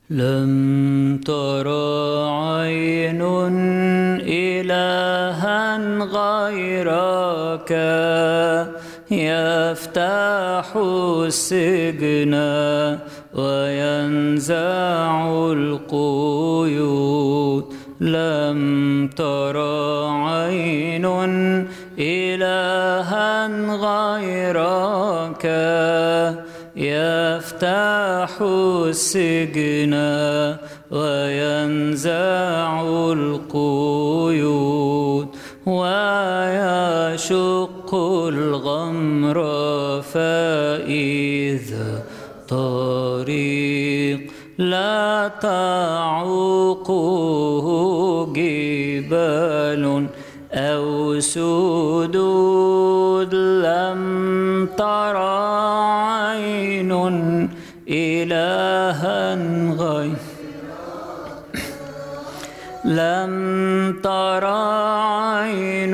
لم ترى عين إلها غيرك يفتح السجن وينزع القيود لم ترى عين إلها غيرك يفتح السجن وينزع القيود ويشق الغمر فإذا طريق لا تعوقه جبال أو سدود لم ترى عين إلها غير لم ترى عين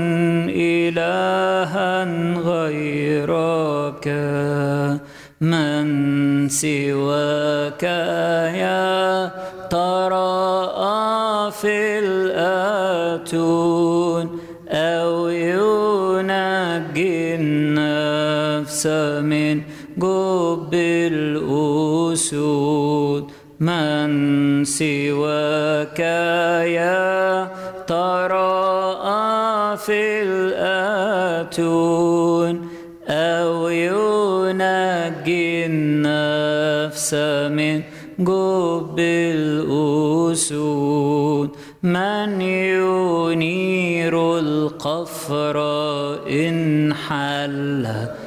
إلها غيرك من سواك يا ترى في الآتون أو ينجي النفس من جب الأسود من سواك يا ترى في الآتون أو ينجي النفس من جب الأسود من ينير القفر إن حل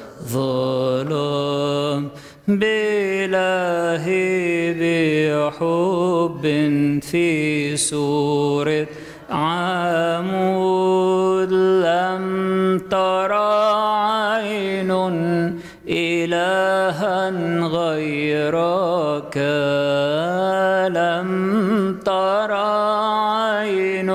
ظلام بله بحب في سورة عمود لم ترى عين إلها غيرك لم ترى عين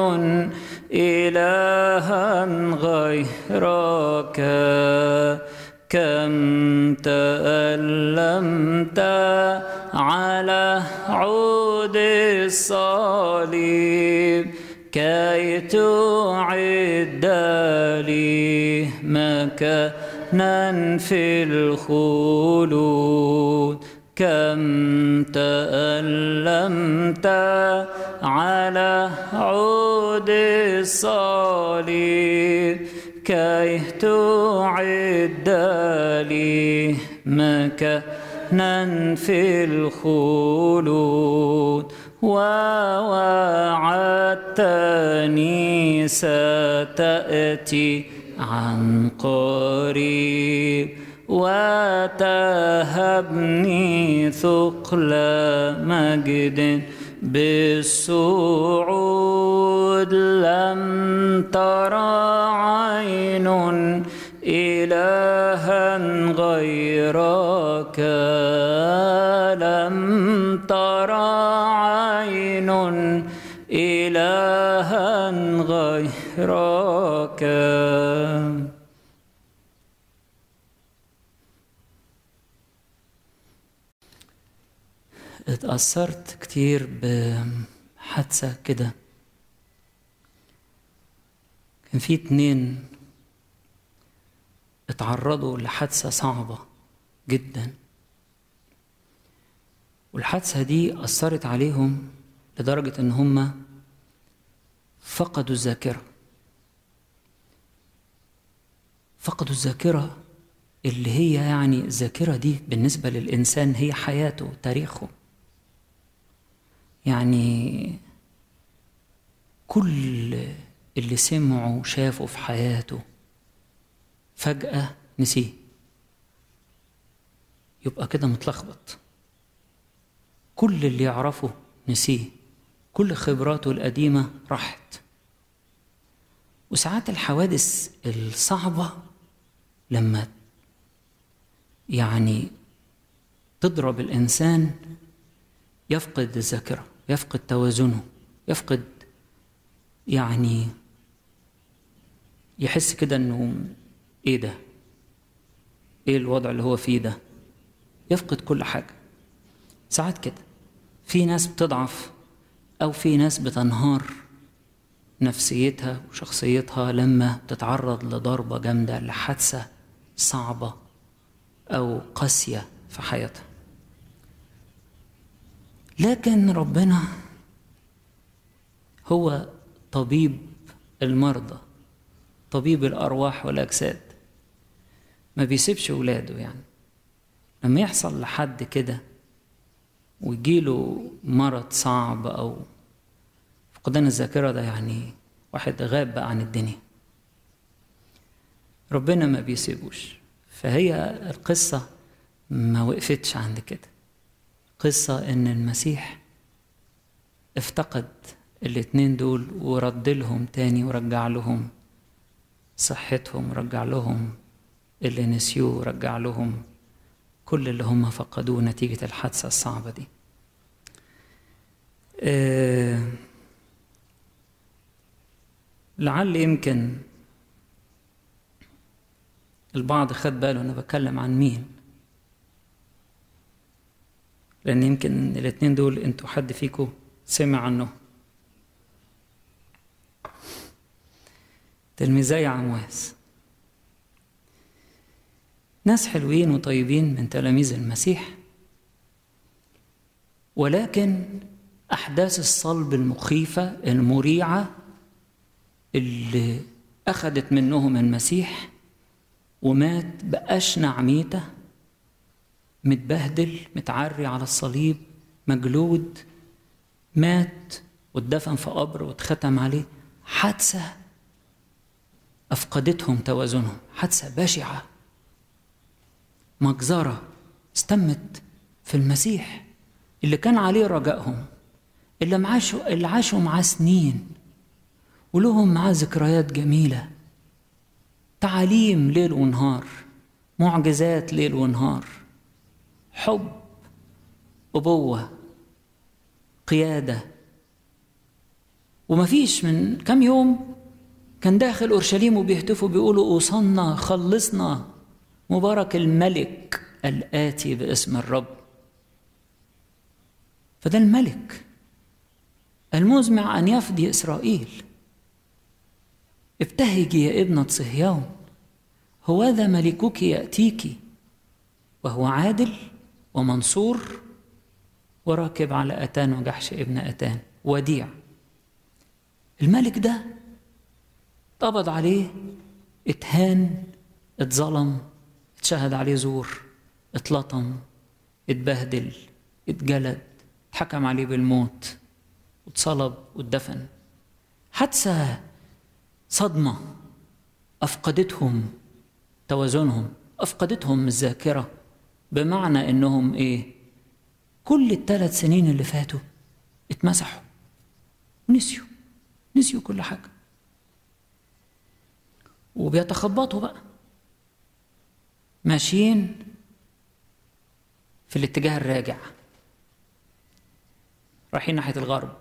إلها غيرك كم تألمت على عود الصليب كي تعد لي مكانا في الخلود كم تألمت على عود الصليب كي تعد لي مكانا في الخلود ووعدتني ستأتي عن قريب وتهبني ثقل مجد بالصعود لم ترى عين إلها غيرك لم ترى عين إلها غيرك اتأثرت كتير بحادثة كده كان في اتنين اتعرضوا لحادثة صعبة جدا والحادثة دي أثرت عليهم لدرجة إن هما فقدوا الذاكرة فقدوا الذاكرة اللي هي يعني الذاكرة دي بالنسبة للإنسان هي حياته تاريخه يعني كل اللي سمعه وشافه في حياته فجأة نسيه يبقى كده متلخبط كل اللي يعرفه نسيه كل خبراته القديمة راحت وساعات الحوادث الصعبة لما يعني تضرب الإنسان يفقد الذاكرة يفقد توازنه يفقد يعني يحس كده انه ايه ده ايه الوضع اللي هو فيه ده يفقد كل حاجة ساعات كده في ناس بتضعف أو في ناس بتنهار نفسيتها وشخصيتها لما تتعرض لضربة جامدة لحادثة صعبة أو قاسية في حياتها لكن ربنا هو طبيب المرضى طبيب الأرواح والأجساد ما بيسيبش ولاده يعني لما يحصل لحد كده ويجيله مرض صعب أو فقدان الذاكرة ده يعني واحد غاب بقى عن الدنيا ربنا ما بيسيبوش فهي القصة ما وقفتش عند كده قصة إن المسيح افتقد الاتنين دول ورد لهم تاني ورجع لهم صحتهم ورجع لهم اللي نسيوه ورجع لهم كل اللي هم فقدوه نتيجة الحادثة الصعبة دي أه لعل يمكن البعض خد باله انا بتكلم عن مين لان يمكن الاتنين دول انتوا حد فيكم سمع عنه تلميذي عمواس ناس حلوين وطيبين من تلاميذ المسيح ولكن احداث الصلب المخيفه المريعه اللي اخذت منهم المسيح ومات بأشنع ميتة متبهدل متعري على الصليب مجلود مات واتدفن في قبر واتختم عليه حادثة أفقدتهم توازنهم حادثة بشعة مجزرة استمت في المسيح اللي كان عليه رجائهم اللي معاشوا اللي عاشوا معاه سنين ولهم معاه ذكريات جميله تعاليم ليل ونهار معجزات ليل ونهار حب أبوة قيادة ومفيش من كم يوم كان داخل أورشليم وبيهتفوا بيقولوا أوصلنا خلصنا مبارك الملك الآتي باسم الرب فده الملك المزمع أن يفدي إسرائيل ابتهجي يا ابنة صهيون هوذا ملكك يأتيك وهو عادل ومنصور وراكب على أتان وجحش ابن أتان وديع الملك ده اتقبض عليه اتهان اتظلم اتشهد عليه زور اتلطم اتبهدل اتجلد اتحكم عليه بالموت واتصلب واتدفن حادثة صدمة أفقدتهم توازنهم أفقدتهم الذاكرة بمعنى إنهم إيه كل الثلاث سنين اللي فاتوا اتمسحوا نسيوا نسيوا كل حاجة وبيتخبطوا بقى ماشيين في الاتجاه الراجع رايحين ناحية الغرب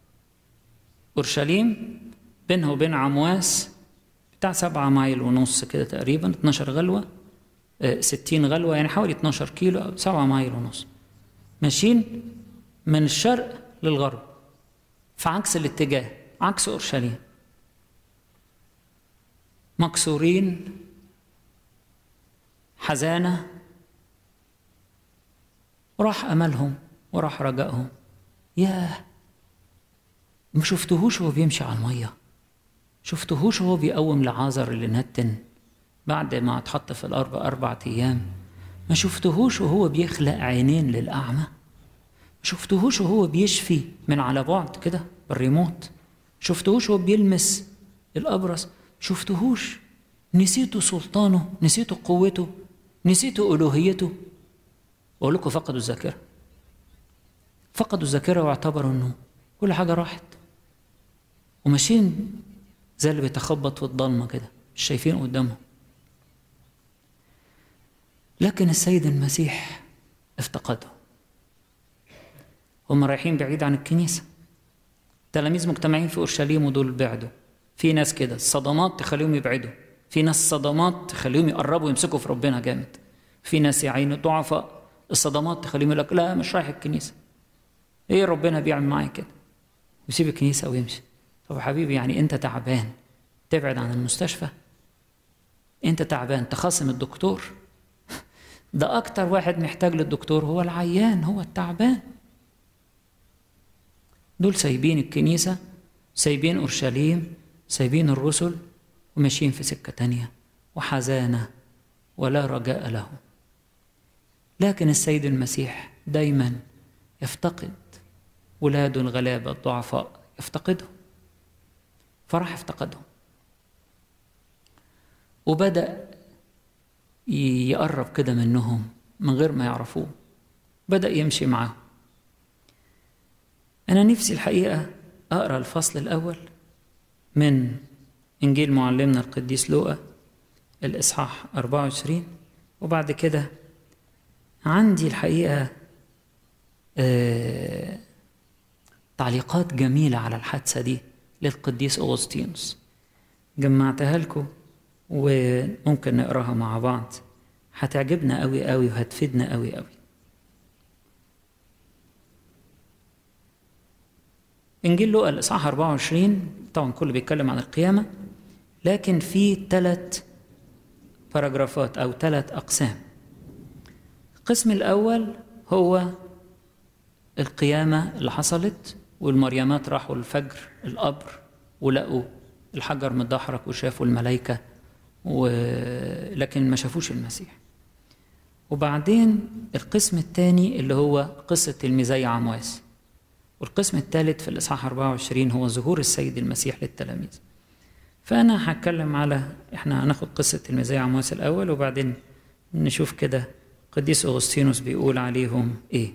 أورشليم بينها وبين عمواس بتاع سبعة مايل ونص كده تقريبا 12 غلوة آه، 60 غلوة يعني حوالي 12 كيلو أو سبعة مايل ونص ماشيين من الشرق للغرب في عكس الاتجاه عكس أورشليم مكسورين حزانة وراح أملهم وراح رجائهم ياه ما شفتهوش وهو بيمشي على المية شفتهوش وهو بيقوم لعازر اللي نتن بعد ما اتحط في الأرض أربع أيام ما شفتهوش وهو بيخلق عينين للأعمى ما شفتهوش وهو بيشفي من على بعد كده بالريموت شفتهوش وهو بيلمس الأبرص شفتهوش نسيتوا سلطانه نسيتوا قوته نسيتوا ألوهيته أقول لكم فقدوا الذاكرة فقدوا الذاكرة واعتبروا إنه كل حاجة راحت وماشيين زي اللي بيتخبط في الضلمة كده مش شايفين قدامهم لكن السيد المسيح افتقده هم رايحين بعيد عن الكنيسة تلاميذ مجتمعين في أورشليم ودول بعدوا في ناس كده الصدمات تخليهم يبعدوا في ناس صدمات تخليهم يقربوا يمسكوا في ربنا جامد في ناس يا عيني ضعفاء الصدمات تخليهم يقول لك لا مش رايح الكنيسة ايه ربنا بيعمل معايا كده ويسيب الكنيسه ويمشي طب يا حبيبي يعني انت تعبان تبعد عن المستشفى انت تعبان تخاصم الدكتور ده اكتر واحد محتاج للدكتور هو العيان هو التعبان دول سايبين الكنيسه سايبين اورشليم سايبين الرسل وماشيين في سكه تانيه وحزانه ولا رجاء لهم لكن السيد المسيح دايما يفتقد ولاده الغلابه الضعفاء يفتقدهم فراح افتقدهم وبدأ يقرب كده منهم من غير ما يعرفوه بدأ يمشي معاهم أنا نفسي الحقيقة أقرأ الفصل الأول من إنجيل معلمنا القديس لوقا الإصحاح 24 وبعد كده عندي الحقيقة آه تعليقات جميلة على الحادثة دي للقديس أغسطينوس جمعتها لكم وممكن نقراها مع بعض هتعجبنا قوي قوي وهتفيدنا قوي قوي إنجيل لوقا الإصحاح 24 طبعا كله بيتكلم عن القيامة لكن في ثلاث باراجرافات أو ثلاث أقسام القسم الأول هو القيامة اللي حصلت والمريمات راحوا الفجر القبر ولقوا الحجر متدحرج وشافوا الملائكة و... لكن ما شافوش المسيح وبعدين القسم الثاني اللي هو قصة تلميذي عمواس والقسم الثالث في الإصحاح 24 هو ظهور السيد المسيح للتلاميذ فأنا هتكلم على إحنا هناخد قصة تلميذي عمواس الأول وبعدين نشوف كده قديس أغسطينوس بيقول عليهم إيه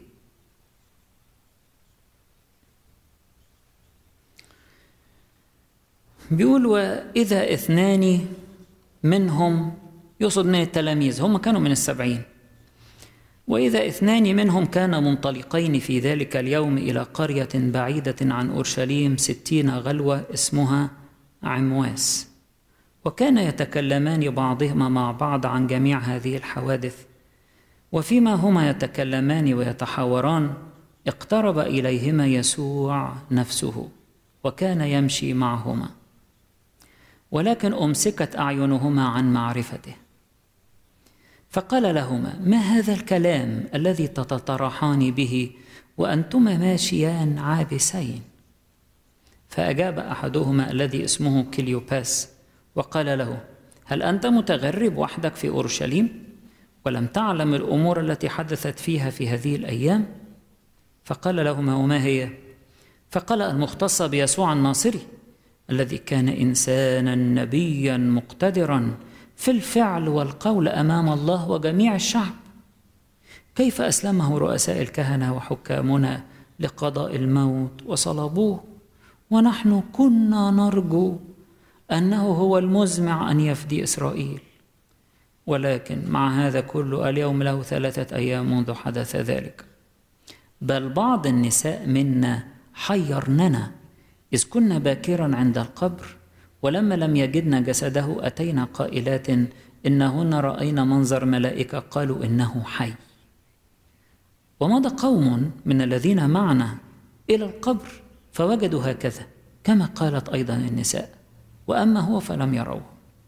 بيقول وإذا اثنان منهم يقصد من التلاميذ هم كانوا من السبعين وإذا اثنان منهم كان منطلقين في ذلك اليوم إلى قرية بعيدة عن أورشليم ستين غلوة اسمها عمواس وكان يتكلمان بعضهما مع بعض عن جميع هذه الحوادث وفيما هما يتكلمان ويتحاوران اقترب إليهما يسوع نفسه وكان يمشي معهما ولكن امسكت اعينهما عن معرفته فقال لهما ما هذا الكلام الذي تتطرحان به وانتما ماشيان عابسين فاجاب احدهما الذي اسمه كليوباس وقال له هل انت متغرب وحدك في اورشليم ولم تعلم الامور التي حدثت فيها في هذه الايام فقال لهما وما هي فقال المختصه بيسوع الناصري الذي كان انسانا نبيا مقتدرا في الفعل والقول امام الله وجميع الشعب كيف اسلمه رؤساء الكهنه وحكامنا لقضاء الموت وصلبوه ونحن كنا نرجو انه هو المزمع ان يفدي اسرائيل ولكن مع هذا كله اليوم له ثلاثه ايام منذ حدث ذلك بل بعض النساء منا حيرننا إذ كنا باكرا عند القبر ولما لم يجدنا جسده أتينا قائلات إنهن رأينا منظر ملائكة قالوا إنه حي ومضى قوم من الذين معنا إلى القبر فوجدوا هكذا كما قالت أيضا النساء وأما هو فلم يروه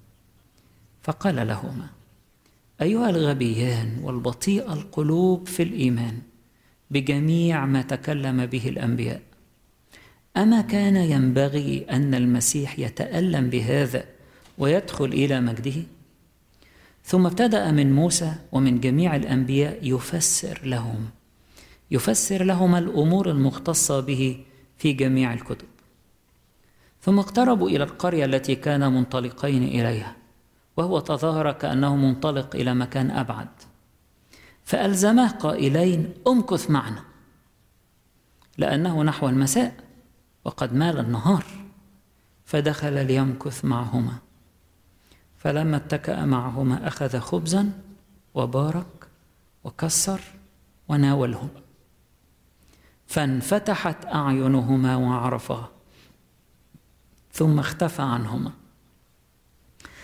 فقال لهما أيها الغبيان والبطيء القلوب في الإيمان بجميع ما تكلم به الأنبياء أما كان ينبغي أن المسيح يتألم بهذا ويدخل إلى مجده؟ ثم ابتدأ من موسى ومن جميع الأنبياء يفسر لهم يفسر لهم الأمور المختصة به في جميع الكتب ثم اقتربوا إلى القرية التي كان منطلقين إليها وهو تظاهر كأنه منطلق إلى مكان أبعد فألزماه قائلين امكث معنا لأنه نحو المساء وقد مال النهار فدخل ليمكث معهما فلما اتكأ معهما أخذ خبزا وبارك وكسر وناولهم فانفتحت أعينهما وعرفا ثم اختفى عنهما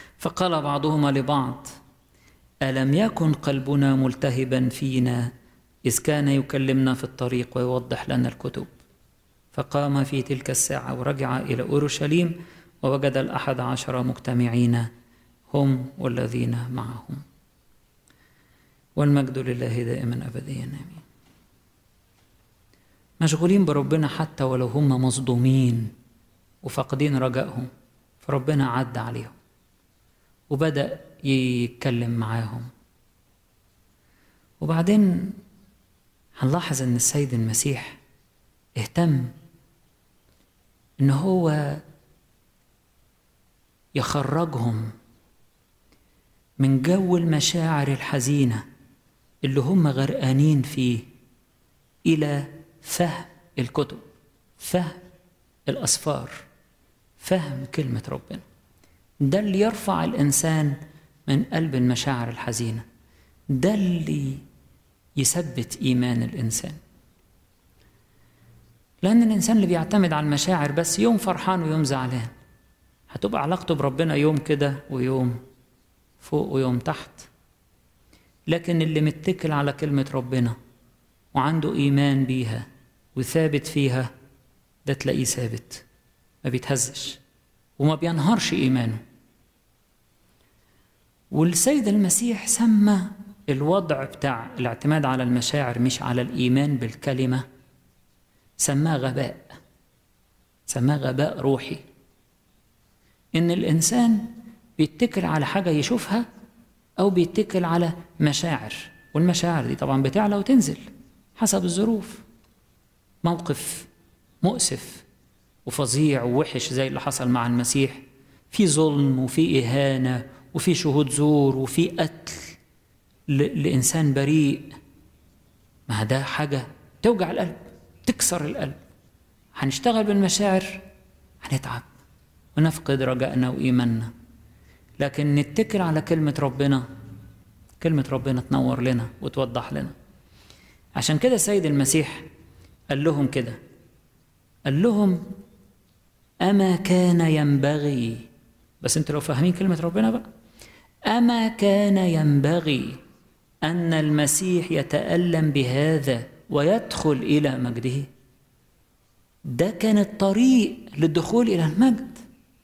فقال بعضهما لبعض ألم يكن قلبنا ملتهبا فينا إذ كان يكلمنا في الطريق ويوضح لنا الكتب فقام في تلك الساعة ورجع إلى أورشليم ووجد الأحد عشر مجتمعين هم والذين معهم والمجد لله دائما أبديا آمين مشغولين بربنا حتى ولو هم مصدومين وفاقدين رجائهم فربنا عدى عليهم وبدأ يتكلم معاهم وبعدين هنلاحظ ان السيد المسيح اهتم ان هو يخرجهم من جو المشاعر الحزينه اللي هم غرقانين فيه الى فهم الكتب فهم الاسفار فهم كلمه ربنا ده اللي يرفع الانسان من قلب المشاعر الحزينه ده اللي يثبت ايمان الانسان لان الانسان اللي بيعتمد على المشاعر بس يوم فرحان ويوم زعلان هتبقى علاقته بربنا يوم كده ويوم فوق ويوم تحت لكن اللي متكل على كلمة ربنا وعنده إيمان بيها وثابت فيها ده تلاقيه ثابت ما بيتهزش وما بينهارش إيمانه والسيد المسيح سمى الوضع بتاع الاعتماد على المشاعر مش على الإيمان بالكلمة سماه غباء سماه غباء روحي إن الإنسان بيتكل على حاجة يشوفها أو بيتكل على مشاعر والمشاعر دي طبعا بتعلى وتنزل حسب الظروف موقف مؤسف وفظيع ووحش زي اللي حصل مع المسيح في ظلم وفي إهانة وفي شهود زور وفي قتل لإنسان بريء ما ده حاجة توجع القلب تكسر القلب هنشتغل بالمشاعر هنتعب ونفقد رجائنا وإيماننا لكن نتكل على كلمة ربنا كلمة ربنا تنور لنا وتوضح لنا عشان كده سيد المسيح قال لهم كده قال لهم أما كان ينبغي بس انتوا لو فاهمين كلمة ربنا بقى أما كان ينبغي أن المسيح يتألم بهذا ويدخل إلى مجده ده كان الطريق للدخول إلى المجد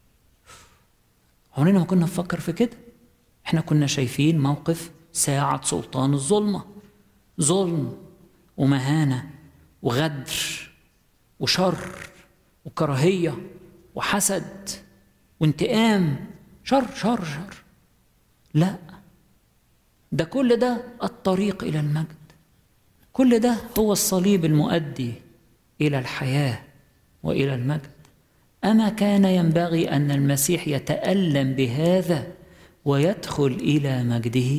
عمرنا ما كنا نفكر في كده احنا كنا شايفين موقف ساعة سلطان الظلمة ظلم ومهانة وغدر وشر وكراهية وحسد وانتقام شر شر شر لا ده كل ده الطريق إلى المجد كل ده هو الصليب المؤدي إلى الحياة وإلى المجد أما كان ينبغي أن المسيح يتألم بهذا ويدخل إلى مجده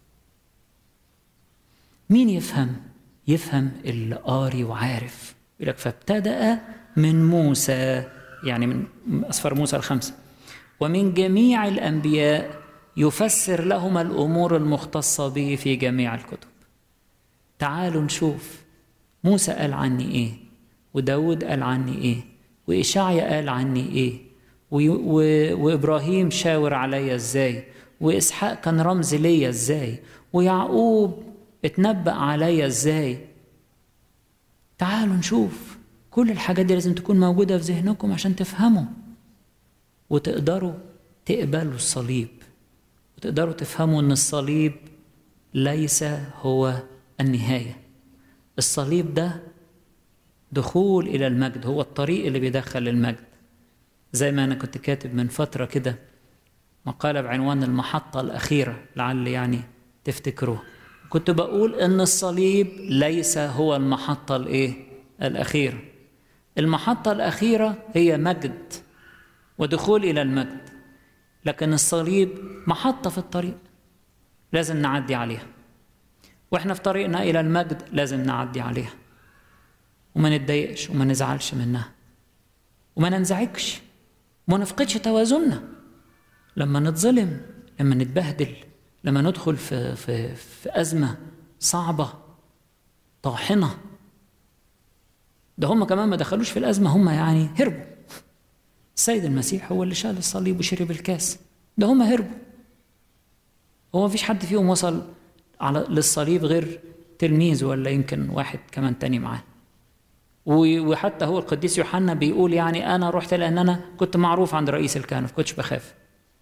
مين يفهم يفهم اللي قاري وعارف يقول لك فابتدأ من موسى يعني من أسفار موسى الخمسة ومن جميع الأنبياء يفسر لهم الأمور المختصة به في جميع الكتب تعالوا نشوف موسى قال عني إيه وداود قال عني إيه وإشعيا قال عني إيه و... و... وإبراهيم شاور عليا إزاي وإسحاق كان رمز ليا إزاي ويعقوب اتنبأ عليا إزاي تعالوا نشوف كل الحاجات دي لازم تكون موجودة في ذهنكم عشان تفهموا وتقدروا تقبلوا الصليب وتقدروا تفهموا ان الصليب ليس هو النهاية الصليب ده دخول إلى المجد هو الطريق اللي بيدخل للمجد زي ما أنا كنت كاتب من فترة كده مقالة بعنوان المحطة الأخيرة لعل يعني تفتكروه كنت بقول إن الصليب ليس هو المحطة الإيه؟ الأخيرة المحطة الأخيرة هي مجد ودخول إلى المجد لكن الصليب محطة في الطريق لازم نعدي عليها واحنا في طريقنا إلى المجد لازم نعدي عليها وما نتضايقش وما نزعلش منها وما ننزعجش وما نفقدش توازننا لما نتظلم لما نتبهدل لما ندخل في في في أزمة صعبة طاحنة ده هم كمان ما دخلوش في الأزمة هم يعني هربوا السيد المسيح هو اللي شال الصليب وشرب الكاس ده هم هربوا هو مفيش حد فيهم وصل على للصليب غير تلميذ ولا يمكن واحد كمان تاني معاه وحتى هو القديس يوحنا بيقول يعني انا رحت لان انا كنت معروف عند رئيس الكهنه ما كنتش بخاف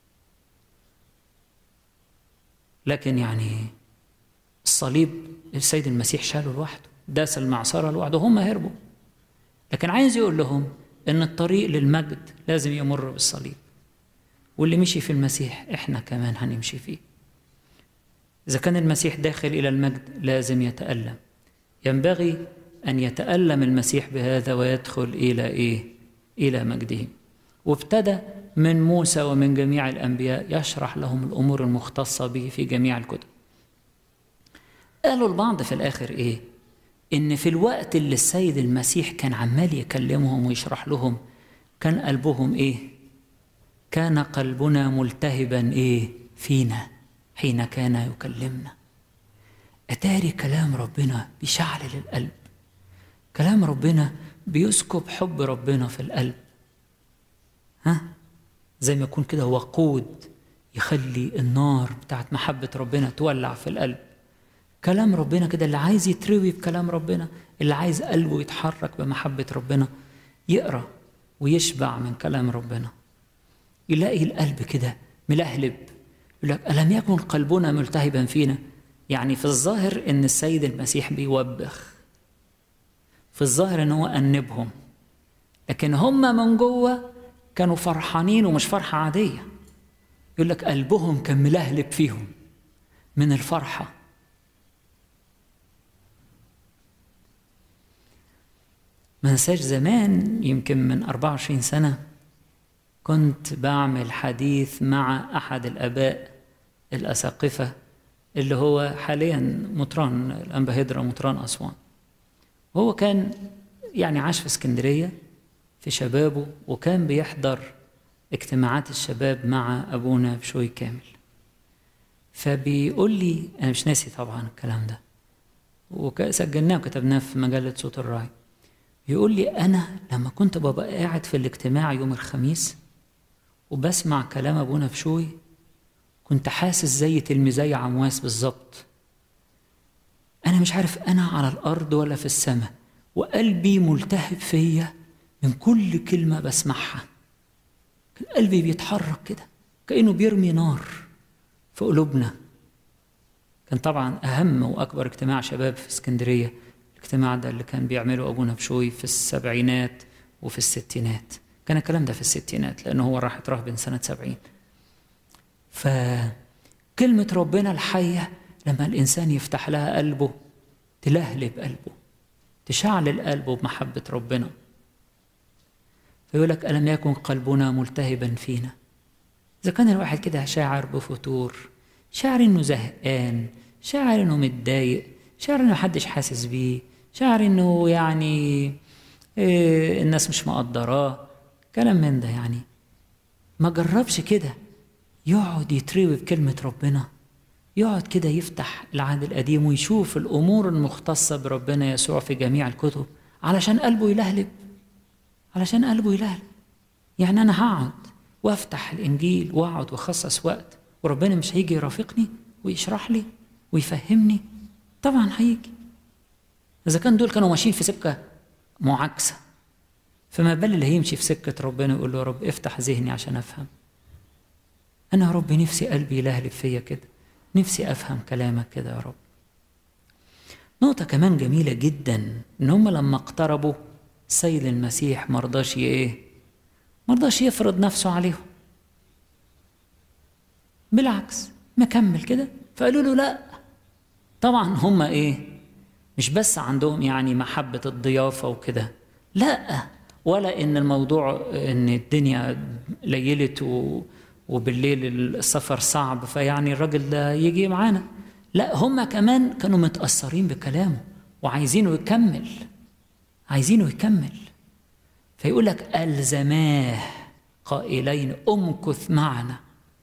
لكن يعني الصليب السيد المسيح شاله لوحده داس المعصرة لوحده هم هربوا لكن عايز يقول لهم ان الطريق للمجد لازم يمر بالصليب واللي مشي في المسيح احنا كمان هنمشي فيه اذا كان المسيح داخل الى المجد لازم يتالم ينبغي ان يتالم المسيح بهذا ويدخل الى ايه الى مجده وابتدى من موسى ومن جميع الانبياء يشرح لهم الامور المختصه به في جميع الكتب قالوا البعض في الاخر ايه ان في الوقت اللي السيد المسيح كان عمال يكلمهم ويشرح لهم كان قلبهم ايه كان قلبنا ملتهبا ايه فينا حين كان يكلمنا اتاري كلام ربنا بيشعل القلب كلام ربنا بيسكب حب ربنا في القلب ها زي ما يكون كده وقود يخلي النار بتاعت محبة ربنا تولع في القلب كلام ربنا كده اللي عايز يتروي بكلام ربنا اللي عايز قلبه يتحرك بمحبة ربنا يقرأ ويشبع من كلام ربنا يلاقي القلب كده ملهلب يقول لك ألم يكن قلبنا ملتهبا فينا يعني في الظاهر إن السيد المسيح بيوبخ في الظاهر إن هو أنبهم لكن هم من جوه كانوا فرحانين ومش فرحة عادية يقول لك قلبهم كان ملهلب فيهم من الفرحة ما ننساش زمان يمكن من 24 سنة كنت بعمل حديث مع أحد الآباء الأساقفة اللي هو حاليا مطران الأنبا هدرة مطران أسوان وهو كان يعني عاش في اسكندرية في شبابه وكان بيحضر اجتماعات الشباب مع أبونا بشوي كامل فبيقول لي أنا مش ناسي طبعا الكلام ده وسجلناه وكتبناه في مجلة صوت الراعي يقول لي أنا لما كنت ببقى قاعد في الاجتماع يوم الخميس وبسمع كلام أبونا بشوي كنت حاسس زي تلميذي عمواس بالظبط أنا مش عارف أنا على الأرض ولا في السماء وقلبي ملتهب فيا من كل كلمة بسمعها قلبي بيتحرك كده كأنه بيرمي نار في قلوبنا كان طبعا أهم وأكبر اجتماع شباب في اسكندرية الاجتماع ده اللي كان بيعمله أبونا بشوي في السبعينات وفي الستينات كان الكلام ده في الستينات لأنه هو راح اترهبن سنة سبعين فكلمة ربنا الحية لما الإنسان يفتح لها قلبه تلهلب قلبه تشعل قلبه بمحبة ربنا فيقول لك ألم يكن قلبنا ملتهبا فينا إذا كان الواحد كده شاعر بفتور شاعر إنه زهقان شاعر إنه متضايق شاعر إنه محدش حاسس بيه شاعر إنه يعني إيه الناس مش مقدراه كلام من ده يعني ما جربش كده يقعد يتروي بكلمة ربنا يقعد كده يفتح العهد القديم ويشوف الأمور المختصة بربنا يسوع في جميع الكتب علشان قلبه يلهلب علشان قلبه يلهلب يعني أنا هقعد وأفتح الإنجيل وأقعد وأخصص وقت وربنا مش هيجي يرافقني ويشرح لي ويفهمني طبعا هيجي إذا كان دول كانوا ماشيين في سكة معاكسة فما بال اللي هيمشي في سكة ربنا يقول له يا رب افتح ذهني عشان أفهم أنا يا رب نفسي قلبي يلهلب فيا كده نفسي أفهم كلامك كده يا رب نقطة كمان جميلة جدا إن هم لما اقتربوا السيد المسيح مرضاش إيه؟ مرضاش يفرض نفسه عليهم بالعكس مكمل كده فقالوا له لا طبعا هم إيه؟ مش بس عندهم يعني محبة الضيافة وكده لا ولا إن الموضوع إن الدنيا ليلت و وبالليل السفر صعب فيعني الراجل ده يجي معانا لا هم كمان كانوا متأثرين بكلامه وعايزينه يكمل عايزينه يكمل فيقول لك ألزماه قائلين أمكث معنا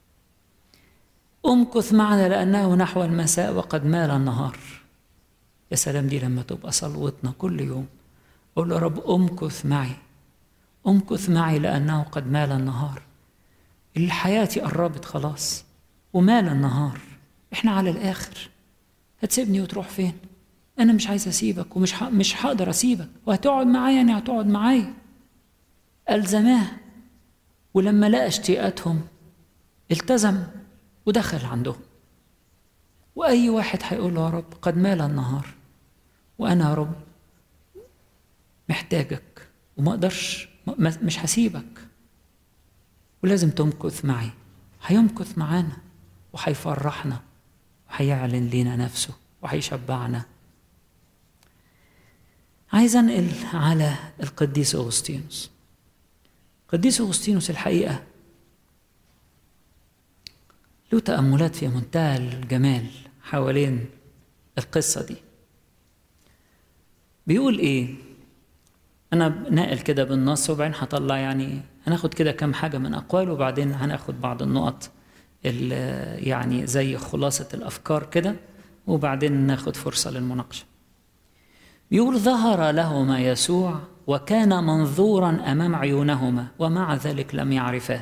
أمكث معنا لأنه نحو المساء وقد مال النهار يا سلام دي لما تبقى صلوتنا كل يوم قول له رب أمكث معي أمكث معي لأنه قد مال النهار الحياة قربت خلاص ومال النهار احنا على الآخر هتسيبني وتروح فين انا مش عايز اسيبك ومش ح... مش هقدر اسيبك وهتقعد معايا يعني هتقعد معايا الزماه ولما لقى اشتياقاتهم التزم ودخل عندهم واي واحد هيقول له يا رب قد مال النهار وانا يا رب محتاجك وما اقدرش مش هسيبك ولازم تمكث معي هيمكث معانا وهيفرحنا وهيعلن لينا نفسه وهيشبعنا عايز انقل على القديس اغسطينوس القديس اغسطينوس الحقيقه له تاملات في منتهى الجمال حوالين القصه دي بيقول ايه انا ناقل كده بالنص وبعدين هطلع يعني هناخد كده كام حاجه من اقواله وبعدين هناخد بعض النقط يعني زي خلاصه الافكار كده وبعدين ناخد فرصه للمناقشه بيقول ظهر لهما يسوع وكان منظورا امام عيونهما ومع ذلك لم يعرفاه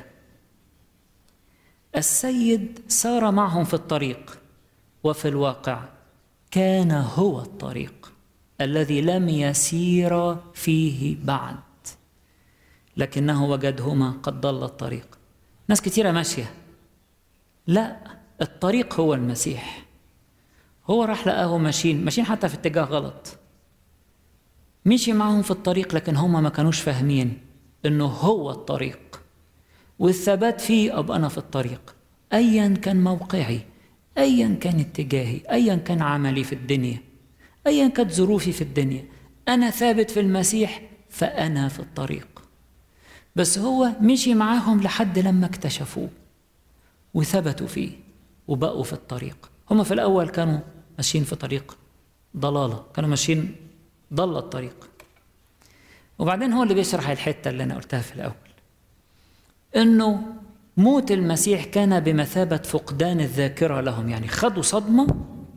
السيد سار معهم في الطريق وفي الواقع كان هو الطريق الذي لم يسير فيه بعد لكنه وجدهما قد ضل الطريق ناس كتيرة ماشية لا الطريق هو المسيح هو راح لقاه ماشيين ماشيين حتى في اتجاه غلط مشي معهم في الطريق لكن هم ما كانوش فاهمين انه هو الطريق والثبات فيه ابقى انا في الطريق ايا كان موقعي ايا كان اتجاهي ايا كان عملي في الدنيا ايا كانت ظروفي في الدنيا انا ثابت في المسيح فانا في الطريق بس هو مشي معاهم لحد لما اكتشفوه وثبتوا فيه وبقوا في الطريق هم في الاول كانوا ماشيين في طريق ضلاله كانوا ماشيين ضل الطريق وبعدين هو اللي بيشرح الحته اللي انا قلتها في الاول انه موت المسيح كان بمثابه فقدان الذاكره لهم يعني خدوا صدمه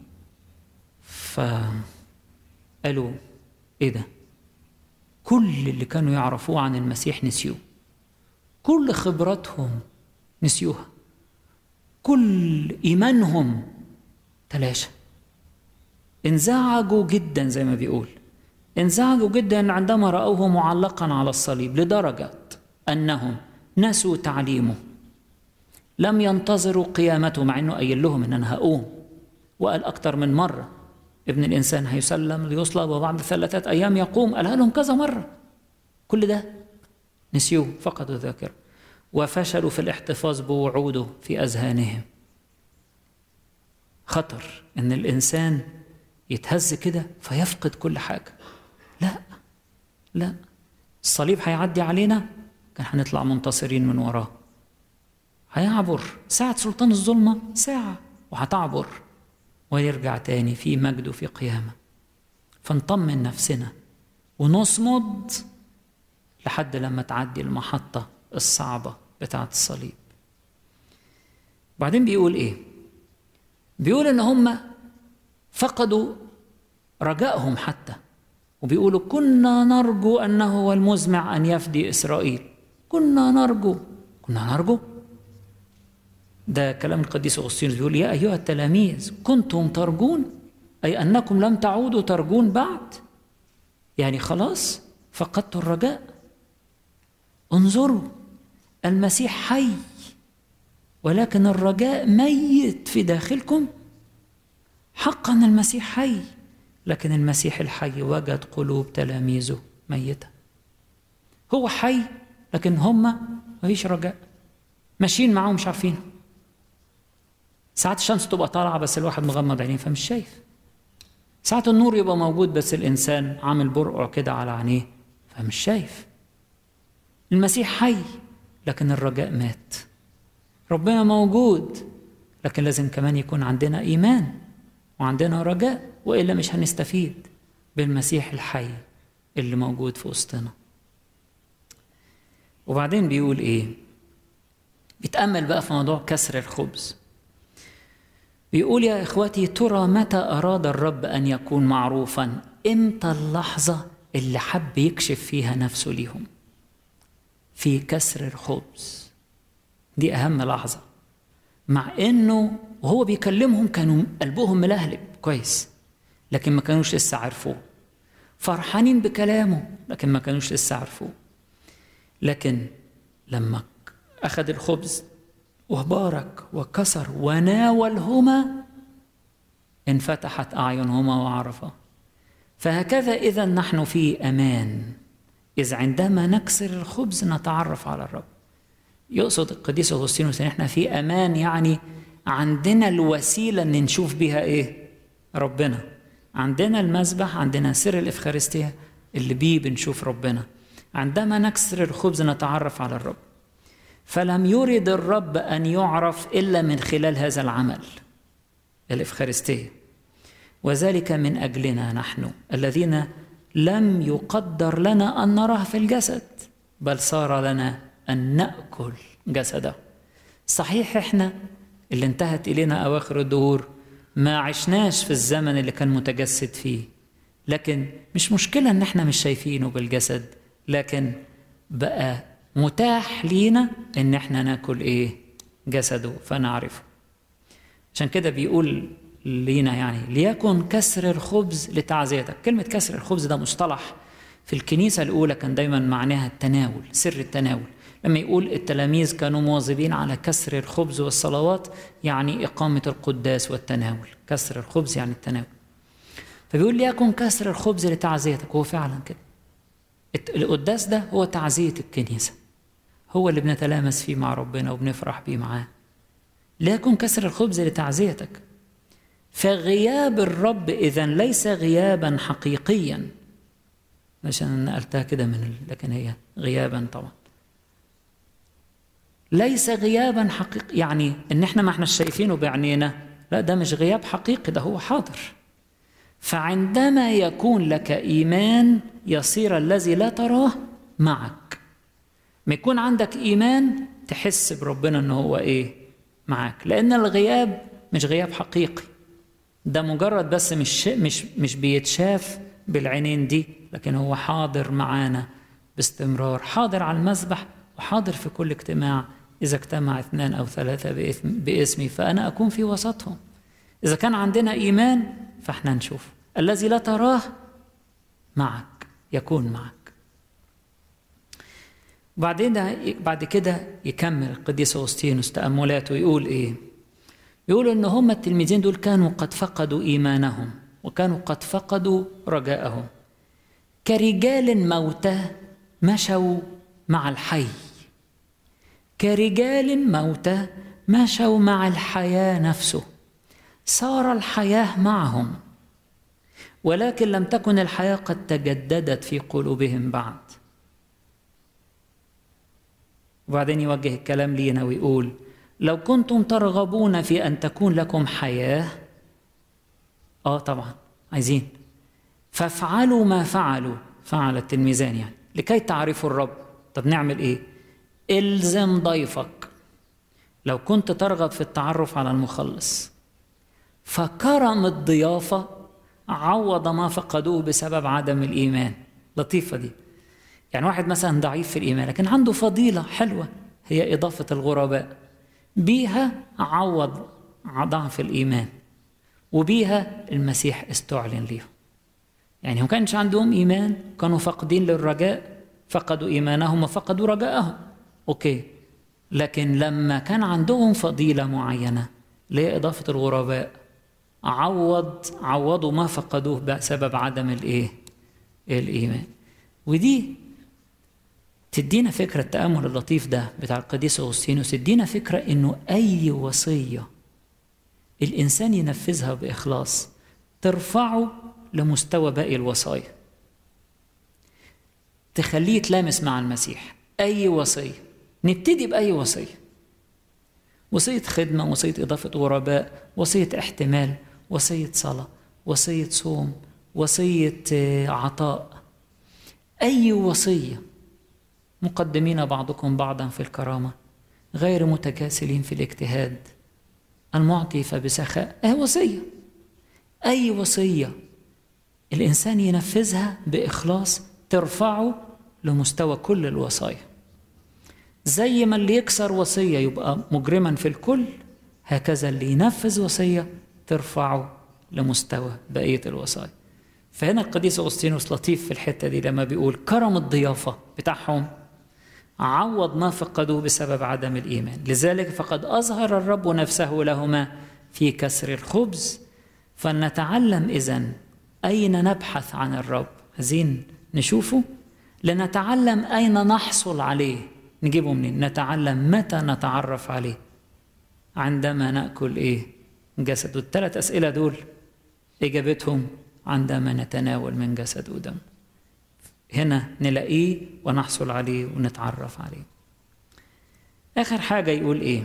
فقالوا ايه ده كل اللي كانوا يعرفوه عن المسيح نسيوه كل خبراتهم نسيوها كل ايمانهم تلاشى انزعجوا جدا زي ما بيقول انزعجوا جدا عندما رأوه معلقا على الصليب لدرجة أنهم نسوا تعليمه لم ينتظروا قيامته مع أنه قايل لهم أن أنا هقوم وقال أكتر من مرة ابن الإنسان هيسلم ليصلب وبعد ثلاثة أيام يقوم قالها لهم كذا مرة كل ده نسيوه فقدوا الذاكرة وفشلوا في الاحتفاظ بوعوده في أذهانهم خطر إن الإنسان يتهز كده فيفقد كل حاجة لا لا الصليب هيعدي علينا كان هنطلع منتصرين من وراه هيعبر ساعة سلطان الظلمة ساعة وهتعبر ويرجع تاني في مجد وفي قيامة فنطمن نفسنا ونصمد لحد لما تعدي المحطة الصعبة بتاعة الصليب بعدين بيقول ايه بيقول ان هم فقدوا رجائهم حتى وبيقولوا كنا نرجو انه هو المزمع ان يفدي اسرائيل كنا نرجو كنا نرجو ده كلام القديس اغسطينوس بيقول يا ايها التلاميذ كنتم ترجون اي انكم لم تعودوا ترجون بعد يعني خلاص فقدتوا الرجاء انظروا المسيح حي ولكن الرجاء ميت في داخلكم حقا المسيح حي لكن المسيح الحي وجد قلوب تلاميذه ميتة هو حي لكن هم مفيش رجاء ماشيين معاهم مش عارفين ساعات الشمس تبقى طالعة بس الواحد مغمض عينيه فمش شايف ساعات النور يبقى موجود بس الإنسان عامل برقع كده على عينيه فمش شايف المسيح حي لكن الرجاء مات ربنا موجود لكن لازم كمان يكون عندنا إيمان وعندنا رجاء والا مش هنستفيد بالمسيح الحي اللي موجود في وسطنا وبعدين بيقول ايه بيتامل بقى في موضوع كسر الخبز بيقول يا اخوتي ترى متى اراد الرب ان يكون معروفا امتى اللحظه اللي حب يكشف فيها نفسه ليهم في كسر الخبز دي اهم لحظه مع انه وهو بيكلمهم كانوا قلبهم ملهلب كويس لكن ما كانوش لسه عرفوه فرحانين بكلامه لكن ما كانوش لسه عرفوه لكن لما أخذ الخبز وبارك وكسر وناولهما انفتحت أعينهما وعرفا فهكذا إذا نحن في أمان إذ عندما نكسر الخبز نتعرف على الرب يقصد القديس أغسطينوس إن إحنا في أمان يعني عندنا الوسيلة إن نشوف بيها إيه؟ ربنا عندنا المذبح عندنا سر الإفخارستية اللي بيه بنشوف ربنا عندما نكسر الخبز نتعرف على الرب فلم يرد الرب أن يعرف إلا من خلال هذا العمل الإفخارستية وذلك من أجلنا نحن الذين لم يقدر لنا أن نراه في الجسد بل صار لنا أن نأكل جسده صحيح إحنا اللي انتهت إلينا أواخر الدهور ما عشناش في الزمن اللي كان متجسد فيه لكن مش مشكلة إن إحنا مش شايفينه بالجسد لكن بقى متاح لينا إن إحنا ناكل إيه جسده فنعرفه عشان كده بيقول لينا يعني ليكن كسر الخبز لتعزيتك كلمة كسر الخبز ده مصطلح في الكنيسة الأولى كان دايما معناها التناول سر التناول لما يقول التلاميذ كانوا مواظبين على كسر الخبز والصلوات يعني إقامة القداس والتناول كسر الخبز يعني التناول فبيقول ليكن كسر الخبز لتعزيتك هو فعلا كده القداس ده هو تعزية الكنيسة هو اللي بنتلامس فيه مع ربنا وبنفرح بيه معاه ليكن كسر الخبز لتعزيتك فغياب الرب إذا ليس غيابا حقيقيا عشان نقلتها كده من ال... لكن هي غيابا طبعا ليس غيابا حقيقي يعني ان احنا ما احنا شايفينه بعينينا لا ده مش غياب حقيقي ده هو حاضر فعندما يكون لك ايمان يصير الذي لا تراه معك ما يكون عندك ايمان تحس بربنا ان هو ايه معاك لان الغياب مش غياب حقيقي ده مجرد بس مش مش مش بيتشاف بالعينين دي لكن هو حاضر معانا باستمرار حاضر على المذبح وحاضر في كل اجتماع إذا اجتمع اثنان أو ثلاثة باسمي فأنا أكون في وسطهم إذا كان عندنا إيمان فإحنا نشوف الذي لا تراه معك يكون معك بعدين بعد كده يكمل القديس أغسطينوس تأملاته ويقول إيه يقول إن هم التلميذين دول كانوا قد فقدوا إيمانهم وكانوا قد فقدوا رجاءهم كرجال موتى مشوا مع الحي كرجال موتى مشوا مع الحياة نفسه صار الحياة معهم ولكن لم تكن الحياة قد تجددت في قلوبهم بعد وبعدين يوجه الكلام لينا ويقول لو كنتم ترغبون في أن تكون لكم حياة آه طبعا عايزين فافعلوا ما فعلوا فعل التلميذان يعني لكي تعرفوا الرب طب نعمل ايه الزم ضيفك لو كنت ترغب في التعرف على المخلص فكرم الضيافة عوض ما فقدوه بسبب عدم الإيمان لطيفة دي يعني واحد مثلا ضعيف في الإيمان لكن عنده فضيلة حلوة هي إضافة الغرباء بيها عوض ضعف الإيمان وبيها المسيح استعلن ليهم يعني ما كانش عندهم إيمان كانوا فاقدين للرجاء فقدوا إيمانهم وفقدوا رجاءهم أوكي لكن لما كان عندهم فضيلة معينة اللي هي إضافة الغرباء عوض عوضوا ما فقدوه بسبب عدم الإيه؟ الإيمان ودي تدينا فكرة التأمل اللطيف ده بتاع القديس أغسطينوس تدينا فكرة إنه أي وصية الإنسان ينفذها بإخلاص ترفعه لمستوى باقي الوصايا تخليه يتلامس مع المسيح أي وصية نبتدي بأي وصية وصية خدمة وصية إضافة غرباء وصية احتمال وصية صلاة وصية صوم وصية عطاء أي وصية مقدمين بعضكم بعضا في الكرامة غير متكاسلين في الاجتهاد المعطي فبسخاء أي وصية أي وصية الإنسان ينفذها بإخلاص ترفعه لمستوى كل الوصايا زي ما اللي يكسر وصية يبقى مجرما في الكل هكذا اللي ينفذ وصية ترفعه لمستوى بقية الوصايا فهنا القديس أغسطينوس لطيف في الحتة دي لما بيقول كرم الضيافة بتاعهم عوض ما فقدوه بسبب عدم الإيمان لذلك فقد أظهر الرب نفسه لهما في كسر الخبز فلنتعلم إذن أين نبحث عن الرب عايزين نشوفه لنتعلم أين نحصل عليه نجيبه منين نتعلم متى نتعرف عليه عندما نأكل إيه جسد الثلاث أسئلة دول إجابتهم عندما نتناول من جسد ودم هنا نلاقيه ونحصل عليه ونتعرف عليه آخر حاجة يقول إيه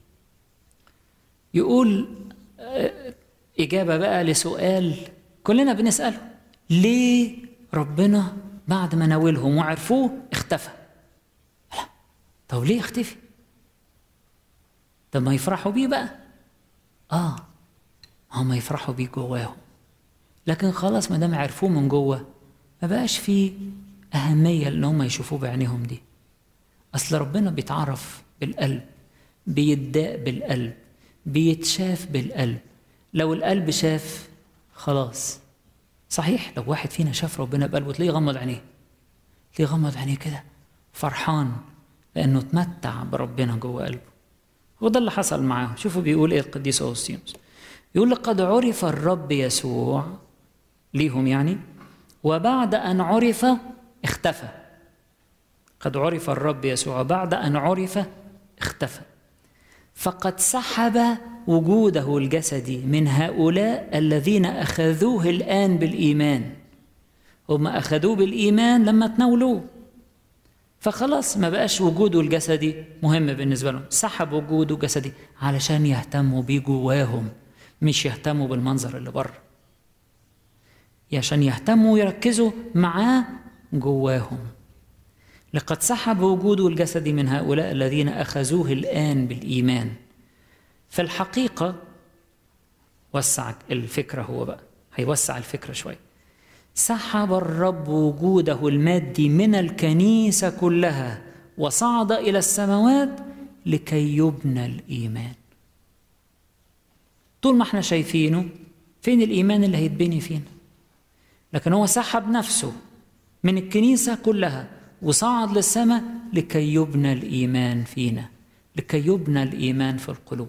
يقول إجابة بقى لسؤال كلنا بنسأله ليه ربنا بعد ما ناولهم وعرفوه اختفى لا طب ليه اختفي طب ما يفرحوا بيه بقى اه هم يفرحوا بيه جواهم لكن خلاص ما دام عرفوه من جوه ما بقاش فيه أهمية إن هم يشوفوه بعينيهم دي أصل ربنا بيتعرف بالقلب بيداء بالقلب بيتشاف بالقلب لو القلب شاف خلاص صحيح لو واحد فينا شاف ربنا بقلبه تلاقيه غمض عينيه تلاقيه غمض عينيه كده فرحان لأنه تمتع بربنا جوه قلبه وده اللي حصل معاهم شوفوا بيقول ايه القديس أوغسطينوس يقول لقد عرف الرب يسوع ليهم يعني وبعد أن عرف اختفى قد عرف الرب يسوع بعد أن عرف اختفى فقد سحب وجوده الجسدي من هؤلاء الذين أخذوه الآن بالإيمان هم أخذوه بالإيمان لما تناولوه فخلاص ما بقاش وجوده الجسدي مهم بالنسبة لهم سحب وجوده الجسدي علشان يهتموا بيه جواهم مش يهتموا بالمنظر اللي بره عشان يهتموا ويركزوا معاه جواهم لقد سحب وجوده الجسدي من هؤلاء الذين أخذوه الآن بالإيمان في الحقيقة وسع الفكرة هو بقى هيوسع الفكرة شوية سحب الرب وجوده المادي من الكنيسة كلها وصعد إلى السماوات لكي يبنى الإيمان طول ما احنا شايفينه فين الإيمان اللي هيتبني فينا لكن هو سحب نفسه من الكنيسة كلها وصعد للسماء لكي يبنى الإيمان فينا لكي يبنى الإيمان في القلوب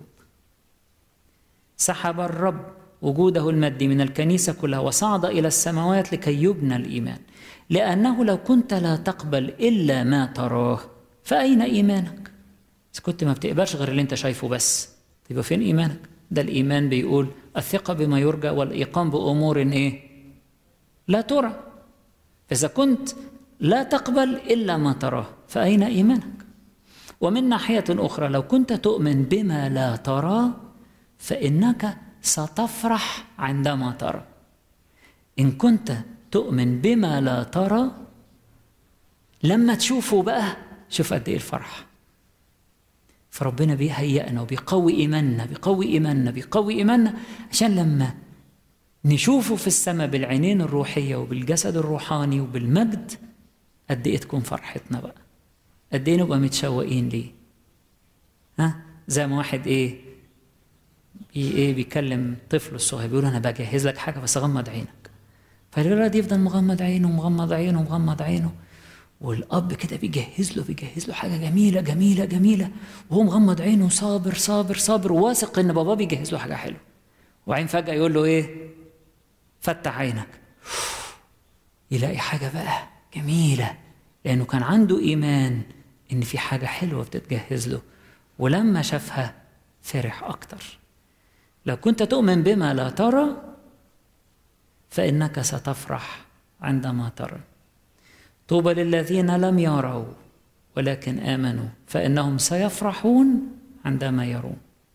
سحب الرب وجوده المادي من الكنيسة كلها وصعد إلى السماوات لكي يبنى الإيمان لأنه لو كنت لا تقبل إلا ما تراه فأين إيمانك؟ إذا كنت ما بتقبلش غير اللي أنت شايفه بس يبقى فين إيمانك؟ ده الإيمان بيقول الثقة بما يرجى والإيقان بأمور إيه؟ لا ترى فإذا كنت لا تقبل إلا ما تراه فأين إيمانك؟ ومن ناحية أخرى لو كنت تؤمن بما لا ترى فإنك ستفرح عندما ترى إن كنت تؤمن بما لا ترى لما تشوفه بقى شوف قد إيه الفرح فربنا بيهيئنا وبيقوي إيماننا بيقوي إيماننا بيقوي إيماننا عشان لما نشوفه في السماء بالعينين الروحية وبالجسد الروحاني وبالمجد قد إيه تكون فرحتنا بقى قد إيه نبقى متشوقين ليه ها زي ما واحد إيه بي ايه بيكلم طفله الصغير بيقول انا بجهز لك حاجه بس غمض عينك فالولد يفضل مغمض عينه ومغمض عينه ومغمض عينه والاب كده بيجهز له بيجهز له حاجه جميله جميله جميله وهو مغمض عينه صابر صابر صابر واثق ان باباه بيجهز له حاجه حلوه وبعدين فجاه يقول له ايه فتح عينك يلاقي حاجه بقى جميله لانه كان عنده ايمان ان في حاجه حلوه بتتجهز له ولما شافها فرح اكتر لو كنت تؤمن بما لا ترى فانك ستفرح عندما ترى طوبى للذين لم يروا ولكن امنوا فانهم سيفرحون عندما يرون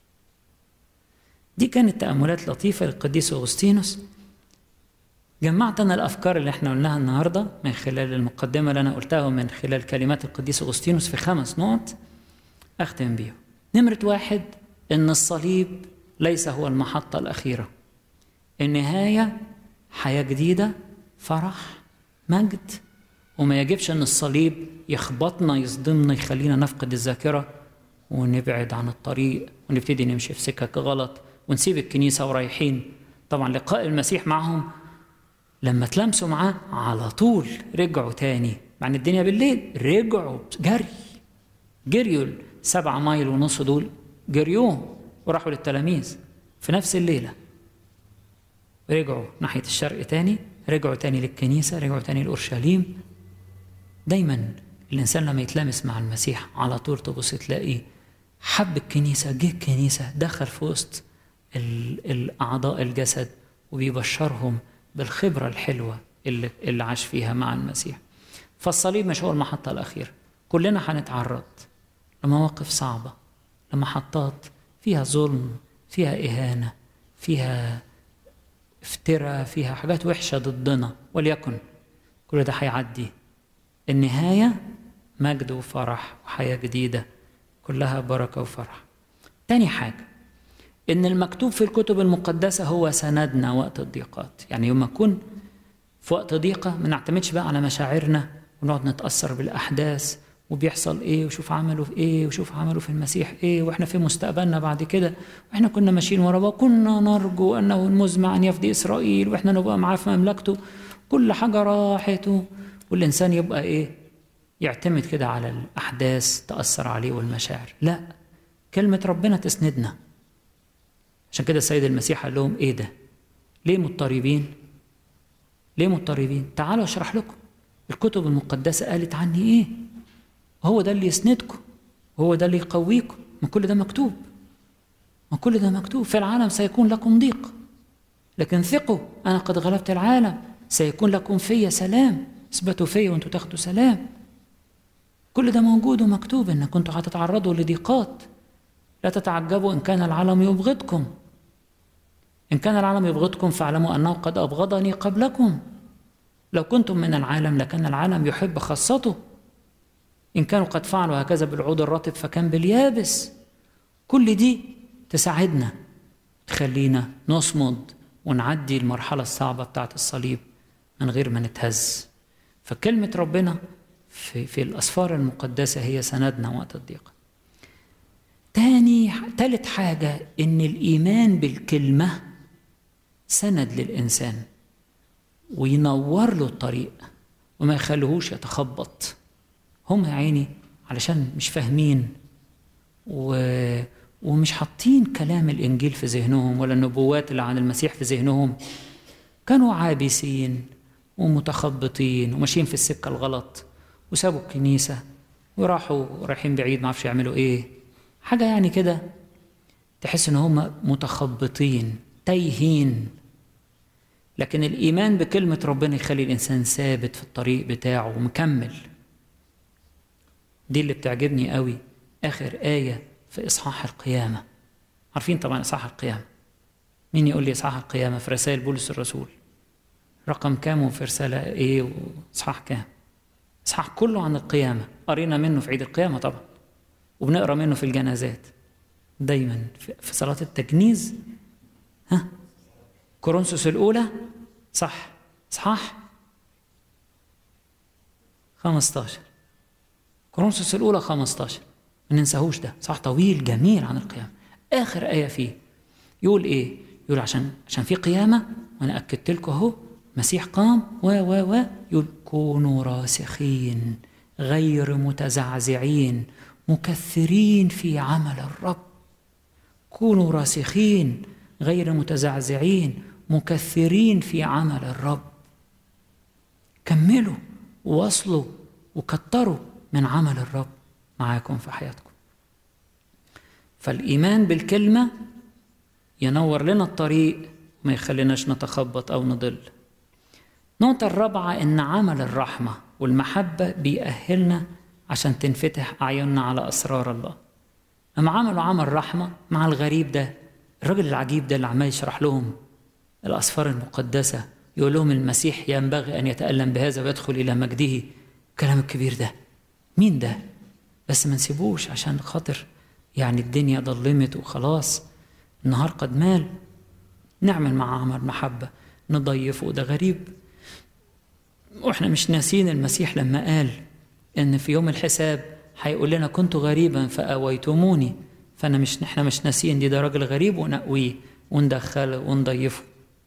دي كانت تاملات لطيفه للقديس اغسطينوس جمعت انا الافكار اللي احنا قلناها النهارده من خلال المقدمه اللي انا قلتها ومن خلال كلمات القديس اغسطينوس في خمس نقط اختم بيهم نمره واحد ان الصليب ليس هو المحطة الأخيرة النهاية حياة جديدة فرح مجد وما يجبش أن الصليب يخبطنا يصدمنا يخلينا نفقد الذاكرة ونبعد عن الطريق ونبتدي نمشي في سكك غلط ونسيب الكنيسة ورايحين طبعا لقاء المسيح معهم لما تلمسوا معاه على طول رجعوا تاني مع ان الدنيا بالليل رجعوا جري جريوا السبعة مايل ونص دول جريوهم وراحوا للتلاميذ في نفس الليلة رجعوا ناحية الشرق تاني رجعوا تاني للكنيسة رجعوا تاني لأورشليم دايما الإنسان لما يتلامس مع المسيح على طول تبص تلاقيه حب الكنيسة جه الكنيسة دخل في وسط الأعضاء الجسد وبيبشرهم بالخبرة الحلوة اللي, اللي عاش فيها مع المسيح فالصليب مش هو المحطة الأخيرة كلنا هنتعرض لمواقف صعبة لمحطات فيها ظلم فيها إهانة فيها افتراء فيها حاجات وحشة ضدنا وليكن كل ده هيعدي النهاية مجد وفرح وحياة جديدة كلها بركة وفرح تاني حاجة إن المكتوب في الكتب المقدسة هو سندنا وقت الضيقات يعني يوم أكون في وقت ضيقة ما نعتمدش بقى على مشاعرنا ونقعد نتأثر بالأحداث وبيحصل ايه وشوف عملوا في ايه وشوف عملوا في المسيح ايه واحنا في مستقبلنا بعد كده واحنا كنا ماشيين ورا وكنا نرجو انه المزمع ان يفدي اسرائيل واحنا نبقى معاه في مملكته كل حاجه راحت والانسان يبقى ايه يعتمد كده على الاحداث تاثر عليه والمشاعر لا كلمه ربنا تسندنا عشان كده السيد المسيح قال لهم ايه ده ليه مضطربين ليه مضطربين تعالوا اشرح لكم الكتب المقدسه قالت عني ايه هو ده اللي يسندكم هو ده اللي يقويكم ما كل ده مكتوب ما كل ده مكتوب في العالم سيكون لكم ضيق لكن ثقوا أنا قد غلبت العالم سيكون لكم في سلام اثبتوا في وانتوا تاخدوا سلام كل ده موجود ومكتوب ان كنتوا هتتعرضوا لضيقات لا تتعجبوا ان كان العالم يبغضكم ان كان العالم يبغضكم فاعلموا انه قد ابغضني قبلكم لو كنتم من العالم لكان العالم يحب خاصته إن كانوا قد فعلوا هكذا بالعود الرطب فكان باليابس كل دي تساعدنا تخلينا نصمد ونعدي المرحلة الصعبة بتاعت الصليب من غير ما نتهز فكلمة ربنا في, في الأسفار المقدسة هي سندنا وقت الضيق تاني تالت حاجة إن الإيمان بالكلمة سند للإنسان وينور له الطريق وما يخليهوش يتخبط هم يا عيني علشان مش فاهمين و... ومش حاطين كلام الإنجيل في ذهنهم ولا النبوات اللي عن المسيح في ذهنهم كانوا عابسين ومتخبطين وماشيين في السكة الغلط وسابوا الكنيسة وراحوا رايحين بعيد ما عرفش يعملوا ايه حاجة يعني كده تحس ان هم متخبطين تايهين لكن الإيمان بكلمة ربنا يخلي الإنسان ثابت في الطريق بتاعه ومكمل دي اللي بتعجبني قوي آخر آية في إصحاح القيامة عارفين طبعا إصحاح القيامة مين يقول لي إصحاح القيامة في رسائل بولس الرسول رقم كام وفي رسالة إيه وإصحاح كام إصحاح كله عن القيامة قرينا منه في عيد القيامة طبعا وبنقرا منه في الجنازات دايما في صلاة التجنيز ها كورنثوس الأولى صح إصحاح 15 كورنثوس الأولى 15 ما ننساهوش ده صح طويل جميل عن القيامة آخر آية فيه يقول إيه؟ يقول عشان عشان في قيامة وأنا أكدت لكم أهو مسيح قام و و و يقول كونوا راسخين غير متزعزعين مكثرين في عمل الرب كونوا راسخين غير متزعزعين مكثرين في عمل الرب كملوا وواصلوا وكتروا من عمل الرب معاكم في حياتكم فالإيمان بالكلمة ينور لنا الطريق وما يخليناش نتخبط أو نضل النقطة الرابعة إن عمل الرحمة والمحبة بيأهلنا عشان تنفتح أعيننا على أسرار الله أما عملوا عمل رحمة مع الغريب ده الراجل العجيب ده اللي عمال يشرح لهم الأسفار المقدسة يقول لهم المسيح ينبغي أن يتألم بهذا ويدخل إلى مجده الكلام الكبير ده مين ده بس ما نسيبوش عشان خاطر يعني الدنيا ضلمت وخلاص النهار قد مال نعمل مع عمل محبة نضيفه ده غريب واحنا مش ناسين المسيح لما قال ان في يوم الحساب هيقول لنا كنت غريبا فأويتموني فانا مش احنا مش ناسين دي ده راجل غريب ونقويه وندخله ونضيفه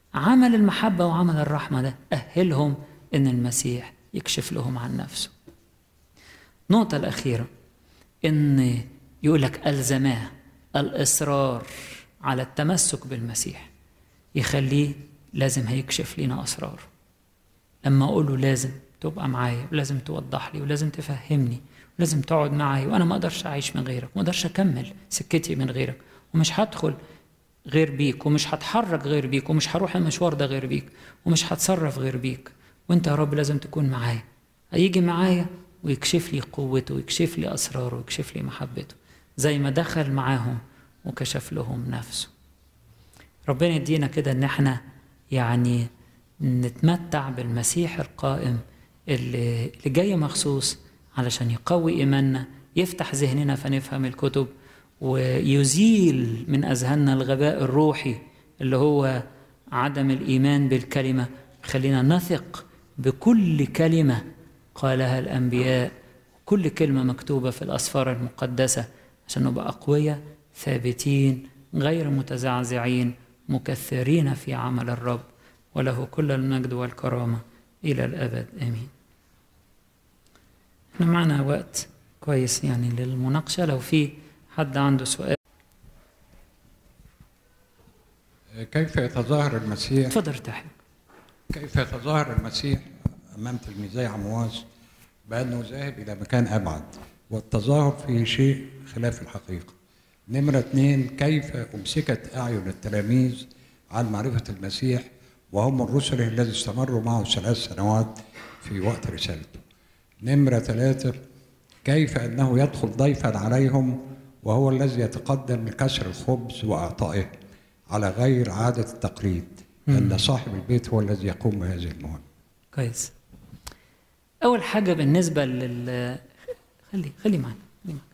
عمل المحبة وعمل الرحمة ده أهلهم إن المسيح يكشف لهم عن نفسه النقطة الأخيرة إن يقول لك ألزماه الإصرار على التمسك بالمسيح يخليه لازم هيكشف لنا أسرار لما أقول له لازم تبقى معايا ولازم توضح لي ولازم تفهمني ولازم تقعد معايا وأنا ما أقدرش أعيش من غيرك ما أقدرش أكمل سكتي من غيرك ومش هدخل غير بيك ومش هتحرك غير بيك ومش هروح المشوار ده غير بيك ومش هتصرف غير بيك وانت يا رب لازم تكون معايا هيجي معايا ويكشف لي قوته ويكشف لي أسراره ويكشف لي محبته زي ما دخل معاهم وكشف لهم نفسه ربنا يدينا كده ان احنا يعني نتمتع بالمسيح القائم اللي, اللي جاي مخصوص علشان يقوي ايماننا يفتح ذهننا فنفهم الكتب ويزيل من اذهاننا الغباء الروحي اللي هو عدم الايمان بالكلمه خلينا نثق بكل كلمه قالها الانبياء كل كلمه مكتوبه في الاسفار المقدسه عشان نبقى اقوياء ثابتين غير متزعزعين مكثرين في عمل الرب وله كل المجد والكرامه الى الابد امين احنا معنا وقت كويس يعني للمناقشه لو في حد عنده سؤال كيف يتظاهر المسيح اتفضل ارتاح كيف يتظاهر المسيح امام تلميذي عمواس بانه ذاهب الى مكان ابعد والتظاهر فيه شيء خلاف الحقيقه نمرة اثنين كيف أمسكت أعين التلاميذ عن معرفة المسيح وهم الرسل الذي استمروا معه ثلاث سنوات في وقت رسالته نمرة ثلاثة كيف أنه يدخل ضيفا عليهم وهو الذي يتقدم لكسر الخبز وإعطائه على غير عادة التقليد أن صاحب البيت هو الذي يقوم بهذه المهمة كويس أول حاجة بالنسبة لل خلي خلي معانا خلي معانا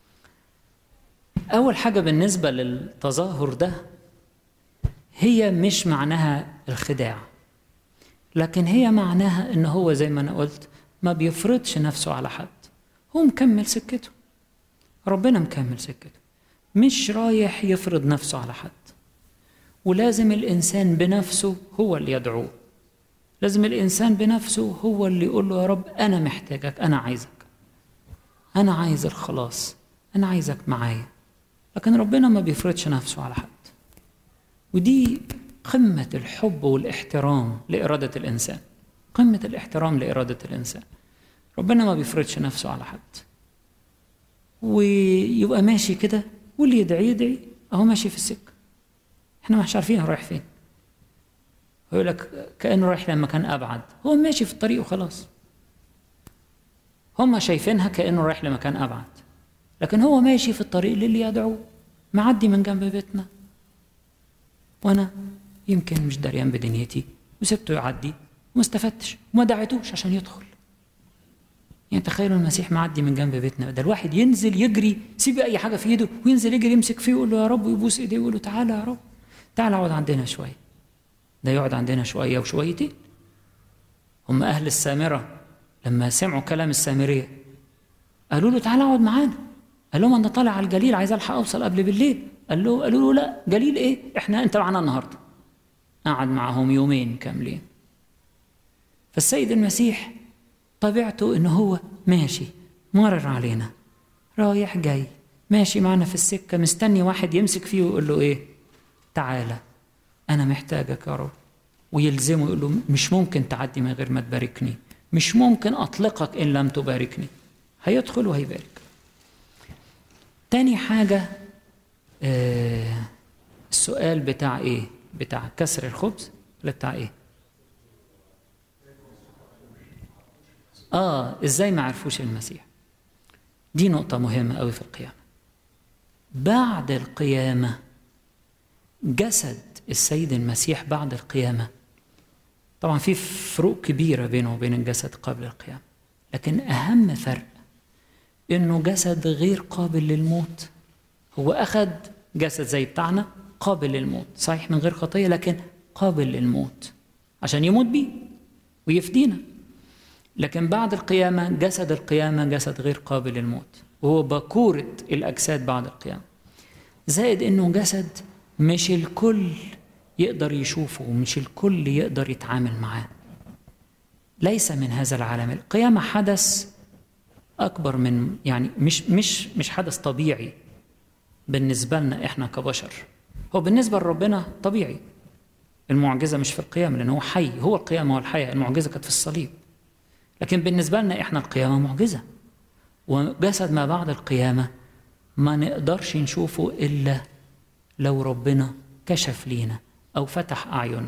أول حاجة بالنسبة للتظاهر ده هي مش معناها الخداع لكن هي معناها إن هو زي ما أنا قلت ما بيفرضش نفسه على حد هو مكمل سكته ربنا مكمل سكته مش رايح يفرض نفسه على حد ولازم الإنسان بنفسه هو اللي يدعوه لازم الإنسان بنفسه هو اللي يقول له يا رب أنا محتاجك أنا عايزك أنا عايز الخلاص أنا عايزك معايا لكن ربنا ما بيفرضش نفسه على حد ودي قمة الحب والاحترام لإرادة الإنسان قمة الاحترام لإرادة الإنسان ربنا ما بيفرضش نفسه على حد ويبقى ماشي كده واللي يدعي يدعي أهو ماشي في السكة احنا مش عارفين هو رايح فين يقول لك كأنه رايح لمكان أبعد هو ماشي في الطريق وخلاص هم شايفينها كأنه رايح لمكان أبعد لكن هو ماشي في الطريق للي يدعوه معدي من جنب بيتنا وأنا يمكن مش دريان بدنيتي وسبته يعدي وما استفدتش وما دعيتوش عشان يدخل يعني تخيلوا المسيح معدي من جنب بيتنا ده الواحد ينزل يجري سيب اي حاجه في ايده وينزل يجري يمسك فيه ويقول له يا رب ويبوس ايديه ويقول له تعالى يا رب تعالى اقعد عندنا شويه ده يقعد عندنا شويه وشويتين هم اهل السامره لما سمعوا كلام السامريه قالوا له تعالى اقعد معانا قال لهم انا طالع على الجليل عايز الحق اوصل قبل بالليل قال له قالوا له لا جليل ايه احنا انت معانا النهارده قعد معهم يومين كاملين فالسيد المسيح طبيعته ان هو ماشي مرر علينا رايح جاي ماشي معنا في السكة مستني واحد يمسك فيه ويقول له ايه تعالى انا محتاجك يا رب ويلزمه يقول له مش ممكن تعدي من غير ما تباركني مش ممكن اطلقك ان لم تباركني هيدخل وهيبارك تاني حاجة آه السؤال بتاع ايه بتاع كسر الخبز ولا بتاع ايه اه ازاي ما عرفوش المسيح دي نقطة مهمة قوي في القيامة بعد القيامة جسد السيد المسيح بعد القيامة طبعا في فروق كبيرة بينه وبين الجسد قبل القيامة لكن أهم فرق إنه جسد غير قابل للموت هو أخذ جسد زي بتاعنا قابل للموت صحيح من غير خطية لكن قابل للموت عشان يموت بيه ويفدينا لكن بعد القيامة جسد القيامة جسد غير قابل للموت وهو بكورة الأجساد بعد القيامة زائد إنه جسد مش الكل يقدر يشوفه ومش الكل يقدر يتعامل معاه ليس من هذا العالم القيامة حدث أكبر من يعني مش مش مش حدث طبيعي بالنسبة لنا إحنا كبشر هو بالنسبة لربنا طبيعي المعجزة مش في القيامة لأن هو حي هو القيامة والحياة المعجزة كانت في الصليب لكن بالنسبة لنا إحنا القيامة معجزة وجسد ما بعد القيامة ما نقدرش نشوفه إلا لو ربنا كشف لينا أو فتح أعين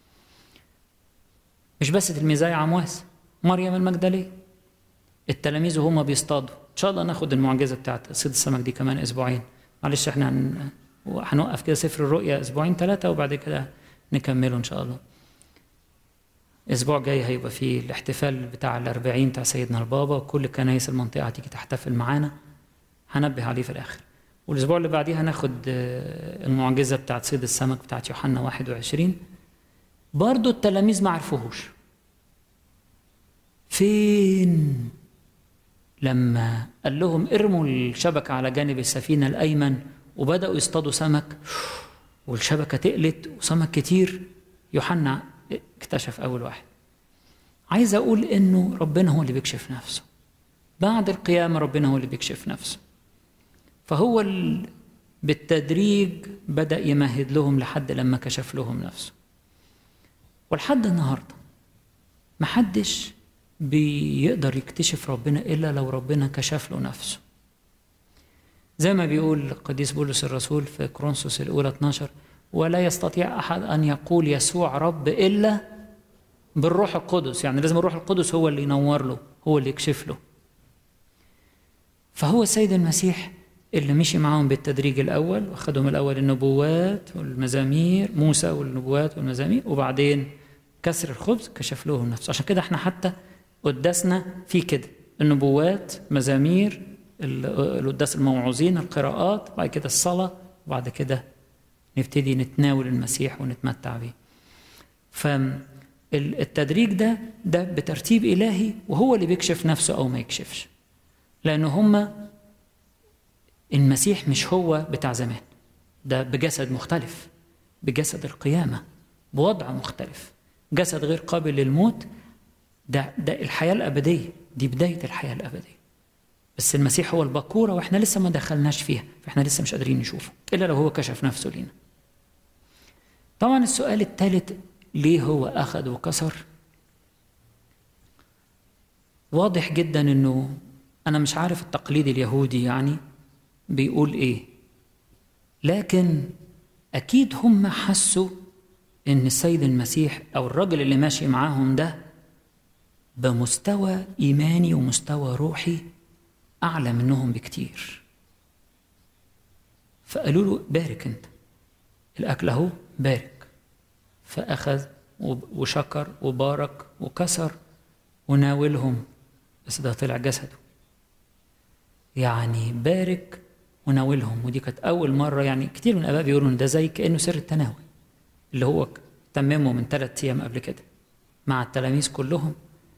مش بس تلميذي عمواس مريم المجدلية التلاميذ وهما بيصطادوا إن شاء الله ناخد المعجزة بتاعت صيد السمك دي كمان أسبوعين معلش إحنا هن... هنوقف كده سفر الرؤيا أسبوعين ثلاثة وبعد كده نكمله إن شاء الله الأسبوع جاي هيبقى فيه الاحتفال بتاع الأربعين بتاع سيدنا البابا وكل كنايس المنطقة هتيجي تحتفل معانا هنبه عليه في الآخر والأسبوع اللي بعديه هناخد المعجزة بتاعت صيد السمك بتاعت يوحنا 21 برضو التلاميذ ما عرفوهوش فين لما قال لهم ارموا الشبكة على جانب السفينة الأيمن وبدأوا يصطادوا سمك والشبكة تقلت وسمك كتير يوحنا اكتشف أول واحد عايز أقول إنه ربنا هو اللي بيكشف نفسه بعد القيامة ربنا هو اللي بيكشف نفسه فهو ال... بالتدريج بدأ يمهد لهم لحد لما كشف لهم نفسه ولحد النهاردة محدش بيقدر يكتشف ربنا إلا لو ربنا كشف له نفسه زي ما بيقول القديس بولس الرسول في كرونسوس الأولى 12 ولا يستطيع أحد أن يقول يسوع رب إلا بالروح القدس يعني لازم الروح القدس هو اللي ينور له هو اللي يكشف له فهو السيد المسيح اللي مشي معاهم بالتدريج الأول واخدهم الأول النبوات والمزامير موسى والنبوات والمزامير وبعدين كسر الخبز كشف لهم نفسه عشان كده احنا حتى قداسنا في كده النبوات مزامير القداس الموعوظين القراءات بعد كده الصلاة وبعد كده نبتدي نتناول المسيح ونتمتع بيه فالتدريج ده ده بترتيب إلهي وهو اللي بيكشف نفسه أو ما يكشفش لأن هما المسيح مش هو بتاع زمان ده بجسد مختلف بجسد القيامة بوضع مختلف جسد غير قابل للموت ده ده الحياة الأبدية دي بداية الحياة الأبدية بس المسيح هو البكورة واحنا لسه ما دخلناش فيها فاحنا لسه مش قادرين نشوفه إلا لو هو كشف نفسه لينا طبعا السؤال الثالث ليه هو أخذ وكسر واضح جدا انه انا مش عارف التقليد اليهودي يعني بيقول ايه لكن اكيد هم حسوا ان السيد المسيح او الراجل اللي ماشي معاهم ده بمستوى ايماني ومستوى روحي اعلى منهم بكتير فقالوا له بارك انت الاكل اهو بارك فاخذ وشكر وبارك وكسر وناولهم بس ده طلع جسده يعني بارك وناولهم ودي كانت اول مره يعني كتير من الاباء بيقولوا ان ده زي كانه سر التناول اللي هو تممه من ثلاث ايام قبل كده مع التلاميذ كلهم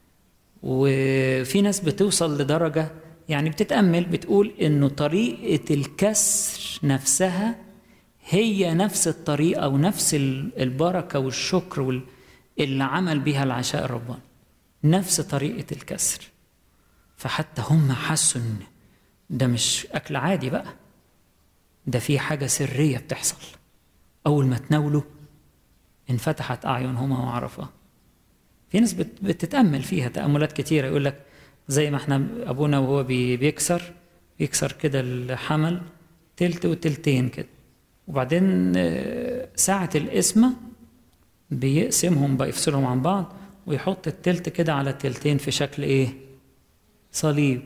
وفي ناس بتوصل لدرجه يعني بتتامل بتقول انه طريقه الكسر نفسها هي نفس الطريقه ونفس البركه والشكر اللي عمل بها العشاء الرباني نفس طريقه الكسر فحتى هم حسوا ان ده مش اكل عادي بقى ده في حاجه سريه بتحصل اول ما تناولوا انفتحت اعينهما وعرفا في ناس بتتامل فيها تاملات كتيره يقول لك زي ما احنا ابونا وهو بيكسر بيكسر كده الحمل تلت وتلتين كده وبعدين ساعة القسمة بيقسمهم بقى يفصلهم عن بعض ويحط التلت كده على التلتين في شكل ايه؟ صليب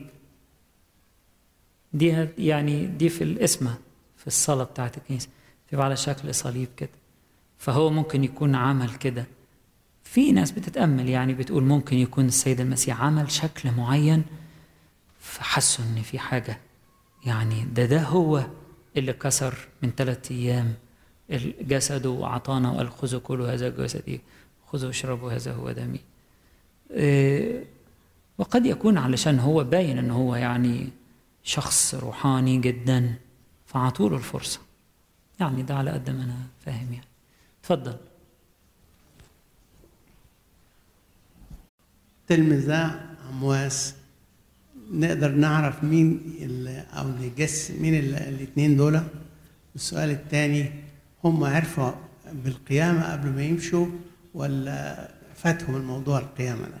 دي يعني دي في القسمة في الصلاة بتاعت الكنيسة تبقى على شكل صليب كده فهو ممكن يكون عمل كده في ناس بتتأمل يعني بتقول ممكن يكون السيد المسيح عمل شكل معين فحسوا ان في حاجة يعني ده ده هو اللي كسر من ثلاثة أيام جسده وأعطانا وقال خذوا كلوا هذا جسدي خذوا اشربوا هذا هو دمي إيه وقد يكون علشان هو باين ان هو يعني شخص روحاني جدا فعطوله الفرصة يعني ده على قد ما انا فاهم يعني اتفضل تلمذة عمواس نقدر نعرف مين ال- او نجس مين ال- الاتنين دول السؤال الثاني هم عرفوا بالقيامة قبل ما يمشوا ولا فاتهم الموضوع القيامة ده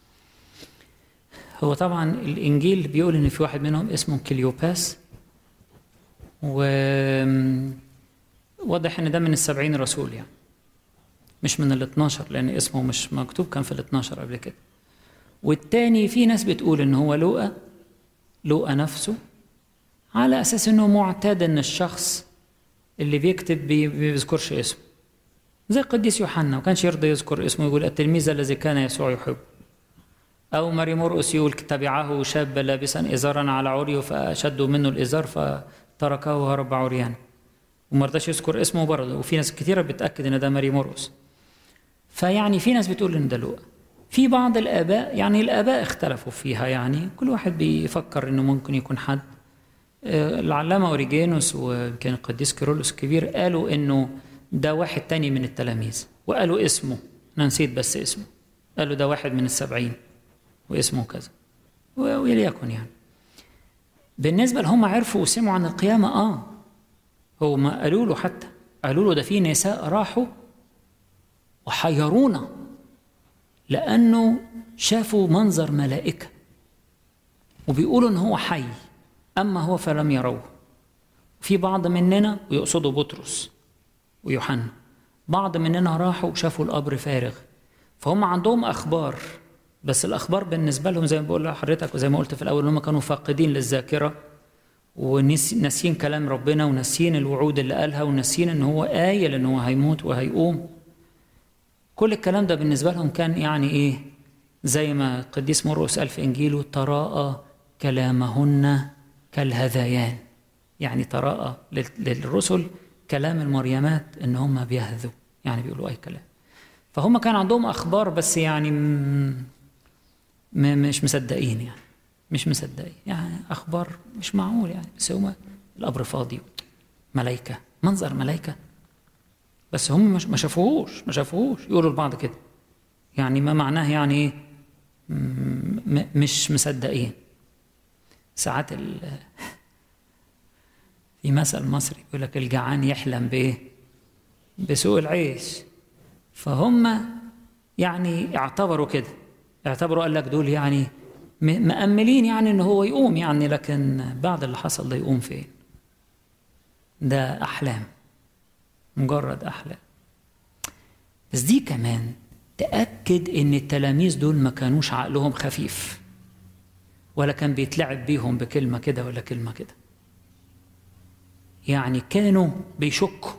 هو طبعا الانجيل بيقول ان في واحد منهم اسمه كليوباس و واضح ان ده من السبعين رسول يعني مش من ال 12 لان اسمه مش مكتوب كان في ال 12 قبل كده والتاني في ناس بتقول ان هو لوقا لوقا نفسه على اساس انه معتاد ان الشخص اللي بيكتب بي- بيذكرش اسمه زي القديس يوحنا ما كانش يرضى يذكر اسمه يقول التلميذ الذي كان يسوع يحبه أو ماري مرقس يقول تبعه شاب لابسا إزارا على عريه فشدوا منه الإزار فتركه وهرب عريانا وما رضاش يذكر اسمه برضه وفي ناس كتيرة بتأكد إن ده ماري مرقس فيعني في ناس بتقول إن ده لوقا في بعض الآباء يعني الآباء اختلفوا فيها يعني كل واحد بيفكر إنه ممكن يكون حد آه، العلامة أوريجينوس وكان القديس كيرلس الكبير قالوا إنه ده واحد تاني من التلاميذ وقالوا اسمه أنا نسيت بس اسمه قالوا ده واحد من السبعين واسمه كذا و- وليكن يعني بالنسبة لهم عرفوا وسمعوا عن القيامة آه هو ما قالوا له حتى قالوا له ده في نساء راحوا وحيرونا لأنه شافوا منظر ملائكة وبيقولوا إن هو حي أما هو فلم يروه في بعض مننا ويقصدوا بطرس ويوحنا بعض مننا راحوا وشافوا القبر فارغ فهم عندهم أخبار بس الأخبار بالنسبة لهم زي ما بقول لحضرتك وزي ما قلت في الأول هم كانوا فاقدين للذاكرة وناسيين كلام ربنا وناسيين الوعود اللي قالها وناسيين ان هو قايل ان هو هيموت وهيقوم كل الكلام ده بالنسبه لهم كان يعني ايه زي ما القديس مرقس قال في انجيله تراءى كلامهن كالهذيان يعني تراءى لل- للرسل كلام المريمات ان هم بيهذوا يعني بيقولوا اي كلام فهم كان عندهم اخبار بس يعني م- م- مش مصدقين يعني مش مصدقين يعني اخبار مش معقول يعني بس هما القبر فاضي ملائكه منظر ملائكه بس هم مش ما شافوهوش ما شافوهوش يقولوا لبعض كده يعني ما معناه يعني ايه م- م- مش مصدقين ساعات ال في مثل مصري يقول لك الجعان يحلم بايه بسوء العيش فهم يعني اعتبروا كده اعتبروا قال لك دول يعني م- مأملين يعني ان هو يقوم يعني لكن بعد اللي حصل ده يقوم فين ده احلام مجرد احلام بس دي كمان تأكد ان التلاميذ دول ما كانوش عقلهم خفيف ولا كان بيتلعب بيهم بكلمة كده ولا كلمة كده يعني كانوا بيشكوا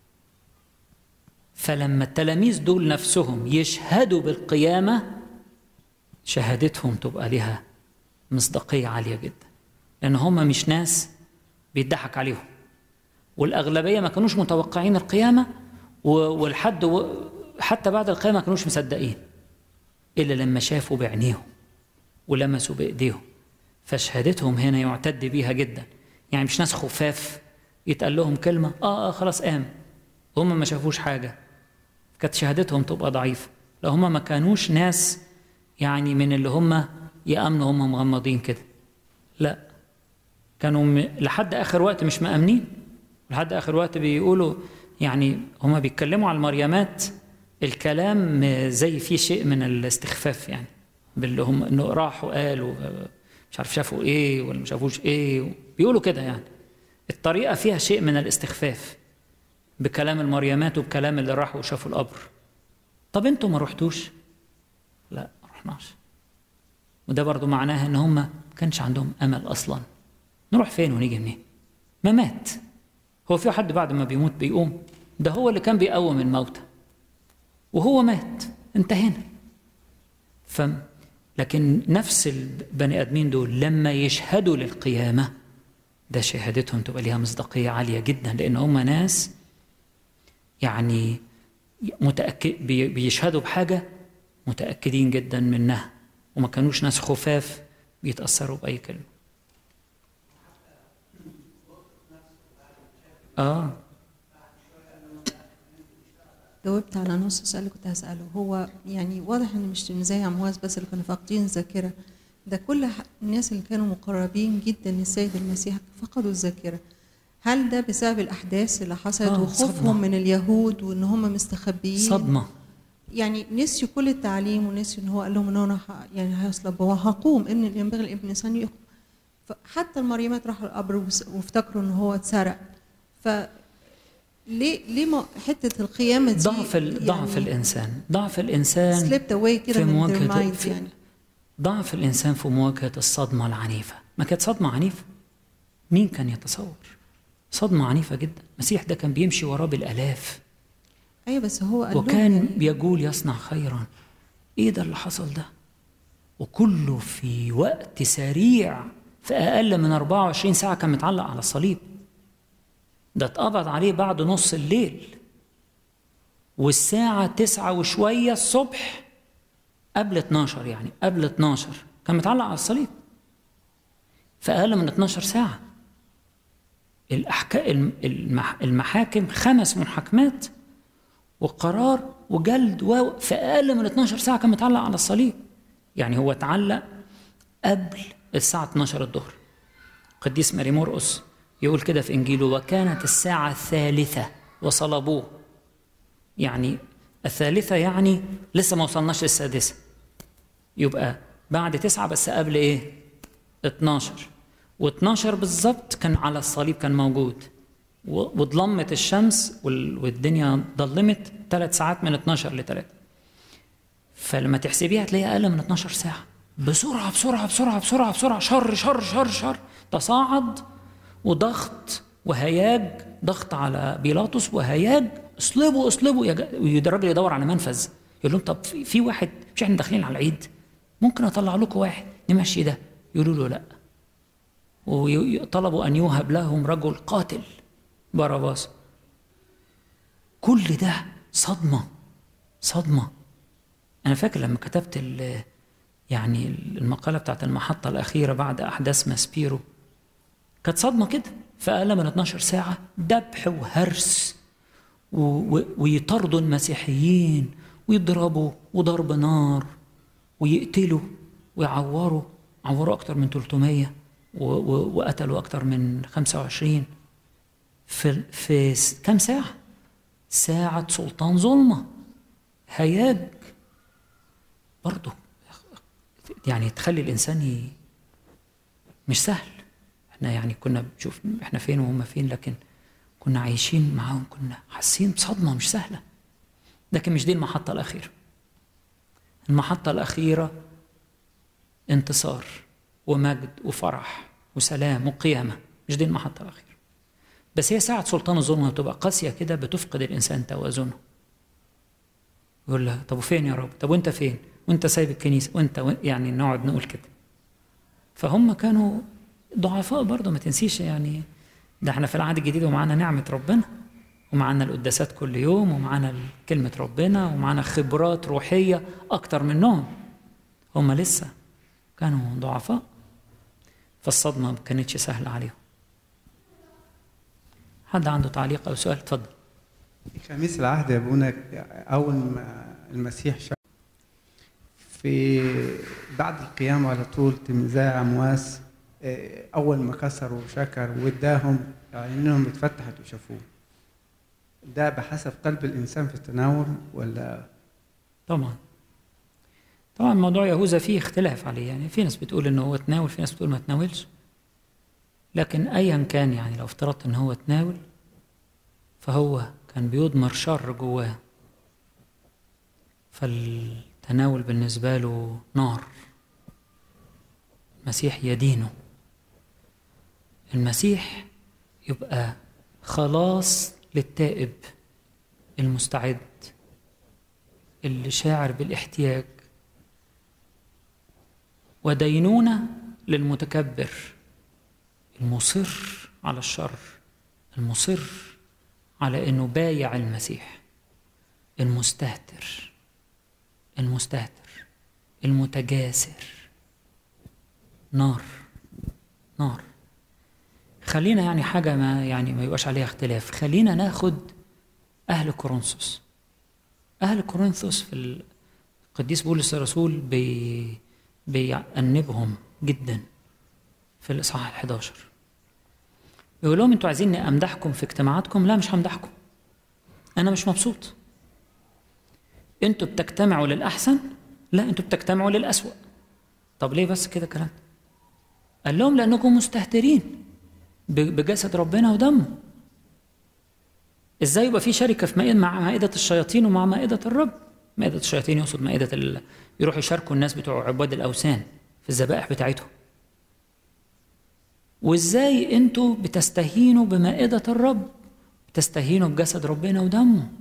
فلما التلاميذ دول نفسهم يشهدوا بالقيامة شهادتهم تبقى لها مصداقية عالية جدا لأن هم مش ناس بيضحك عليهم والأغلبية ما كانوش متوقعين القيامة و- والحد و- حتى بعد القيامة ما كانوش مصدقين إلا لما شافوا بعينيهم ولمسوا بإيديهم فشهادتهم هنا يعتد بيها جدا يعني مش ناس خفاف يتقال لهم كلمة آه, آه خلاص قام هم ما شافوش حاجة كانت شهادتهم تبقى ضعيفة لو هم ما كانوش ناس يعني من اللي هم يأمنوا هم مغمضين كده لا كانوا م... لحد آخر وقت مش مأمنين لحد آخر وقت بيقولوا يعني هم بيتكلموا على المريمات الكلام زي فيه شيء من الاستخفاف يعني باللي هم انه راحوا قالوا مش عارف شافوا ايه ولا ما شافوش ايه بيقولوا كده يعني الطريقة فيها شيء من الاستخفاف بكلام المريمات وبكلام اللي راحوا وشافوا القبر طب انتوا ما رحتوش لا ما رحناش وده برضو معناها ان هم ما كانش عندهم امل اصلا نروح فين ونيجي منين ما مات هو في حد بعد ما بيموت بيقوم ده هو اللي كان بيقوم الموتى وهو مات انتهينا ف لكن نفس البني ادمين دول لما يشهدوا للقيامه ده شهادتهم تبقى ليها مصداقيه عاليه جدا لان هم ناس يعني متأكد بي- بيشهدوا بحاجة متأكدين جدا منها وما كانوش ناس خفاف بيتأثروا بأي كلمة آه جاوبت على نص السؤال اللي كنت هسأله هو يعني واضح ان مش زي عمواس بس اللي كانوا فاقدين الذاكرة ده كل ح- الناس اللي كانوا مقربين جدا للسيد المسيح فقدوا الذاكرة هل ده بسبب الأحداث اللي حصلت آه، وخوفهم صدمة. من اليهود وإن هم مستخبيين صدمة يعني نسيوا كل التعليم ونسيوا إن هو قال لهم إن أنا ه- يعني هيصلب وهقوم إن ينبغي الابن الإنسان يقوم فحتى المريمات راحوا القبر وس- وافتكروا إن هو اتسرق ف ليه ليه ما حته القيامه دي ضعف ال- ضعف الانسان ضعف الانسان سليبت اواي كده في من their مواجهه mind في يعني ضعف الانسان في مواجهه الصدمه العنيفه ما كانت صدمه عنيفه مين كان يتصور صدمه عنيفه جدا المسيح ده كان بيمشي وراه بالالاف ايوه بس هو قال لهم وكان يعني بيقول يصنع خيرا ايه ده اللي حصل ده وكله في وقت سريع في اقل من 24 ساعه كان متعلق على الصليب ده اتقبض عليه بعد نص الليل والساعة تسعة وشوية الصبح قبل 12 يعني قبل 12 كان متعلق على الصليب في أقل من 12 ساعة الأحكا... الم- المح... المحاكم خمس محاكمات وقرار وجلد و... في أقل من 12 ساعة كان متعلق على الصليب يعني هو اتعلق قبل الساعة 12 الظهر قديس ماري مرقس يقول كده في إنجيله وكانت الساعة الثالثة وصلبوه يعني الثالثة يعني لسه ما وصلناش للسادسة يبقى بعد تسعة بس قبل إيه 12 و12 بالظبط كان على الصليب كان موجود و- واتظلمت الشمس وال- والدنيا ضلمت ثلاث ساعات من 12 ل 3 فلما تحسبيها هتلاقيها اقل من 12 ساعه بسرعه بسرعه بسرعه بسرعه بسرعه شر شر شر شر تصاعد وضغط وهياج ضغط على بيلاطس وهياج اصلبوا اصلبوا يا جا- والراجل يدور على منفذ يقول لهم طب في, في واحد مش احنا داخلين على العيد ممكن اطلع لكم واحد نمشي ده يقولوا له لا وطلبوا ان يوهب لهم رجل قاتل باراباس كل ده صدمه صدمه انا فاكر لما كتبت ال- يعني المقاله بتاعت المحطه الاخيره بعد احداث ماسبيرو كانت صدمه كده في اقل من 12 ساعه ذبح وهرس و- و- ويطاردوا المسيحيين ويضربوا وضرب نار ويقتلوا ويعوروا عوروا اكتر من 300 و- و- وقتلوا اكتر من 25 في في س- كام ساعه ساعه سلطان ظلمه هياج برضه يعني تخلي الانسان ي... مش سهل احنا يعني كنا بنشوف احنا فين وهم فين لكن كنا عايشين معاهم كنا حاسين بصدمه مش سهله لكن مش دي المحطه الاخيره المحطه الاخيره انتصار ومجد وفرح وسلام وقيامه مش دي المحطه الاخيره بس هي ساعه سلطان الظلمه بتبقى قاسيه كده بتفقد الانسان توازنه يقول لها طب وفين يا رب طب وانت فين وانت سايب الكنيسه وانت وين- يعني نقعد نقول كده فهم كانوا ضعفاء برضه ما تنسيش يعني ده احنا في العهد الجديد ومعانا نعمه ربنا ومعانا القداسات كل يوم ومعانا كلمه ربنا ومعانا خبرات روحيه اكتر منهم هم لسه كانوا ضعفاء فالصدمه ما كانتش سهله عليهم حد عنده تعليق او سؤال اتفضل خميس العهد يا ابونا اول ما المسيح شاف في بعد القيامة على طول تلميذي عمواس آه، اول ما كسر وشكر واداهم عينهم اتفتحت وشافوه ده بحسب قلب الانسان في التناول ولا طبعا طبعا موضوع يهوذا فيه اختلاف عليه يعني في ناس بتقول ان هو تناول في ناس بتقول ما تناولش لكن ايا كان يعني لو افترضت ان هو تناول فهو كان بيضمر شر جواه فالتناول بالنسبة له نار المسيح يدينه المسيح يبقى خلاص للتائب المستعد اللي شاعر بالاحتياج ودينونة للمتكبر المصر على الشر المصر على انه بايع المسيح المستهتر المستهتر المتجاسر نار نار خلينا يعني حاجة ما يعني ما يبقاش عليها اختلاف خلينا ناخد أهل كورنثوس أهل كورنثوس في القديس بولس الرسول بي بيأنبهم جدا في الإصحاح ال 11 بيقول لهم انتوا عايزيني امدحكم في اجتماعاتكم لا مش همدحكم انا مش مبسوط انتوا بتجتمعوا للاحسن لا انتوا بتجتمعوا للاسوأ طب ليه بس كده كلام قال لهم لانكم مستهترين ب- بجسد ربنا ودمه ازاي يبقى في شركه في مائدة مع مائده الشياطين ومع مائده الرب مائده الشياطين يقصد مائده ال... يروحوا يشاركوا الناس بتوع عباد الاوثان في الذبائح بتاعتهم وازاي انتوا بتستهينوا بمائدة الرب بتستهينوا بجسد ربنا ودمه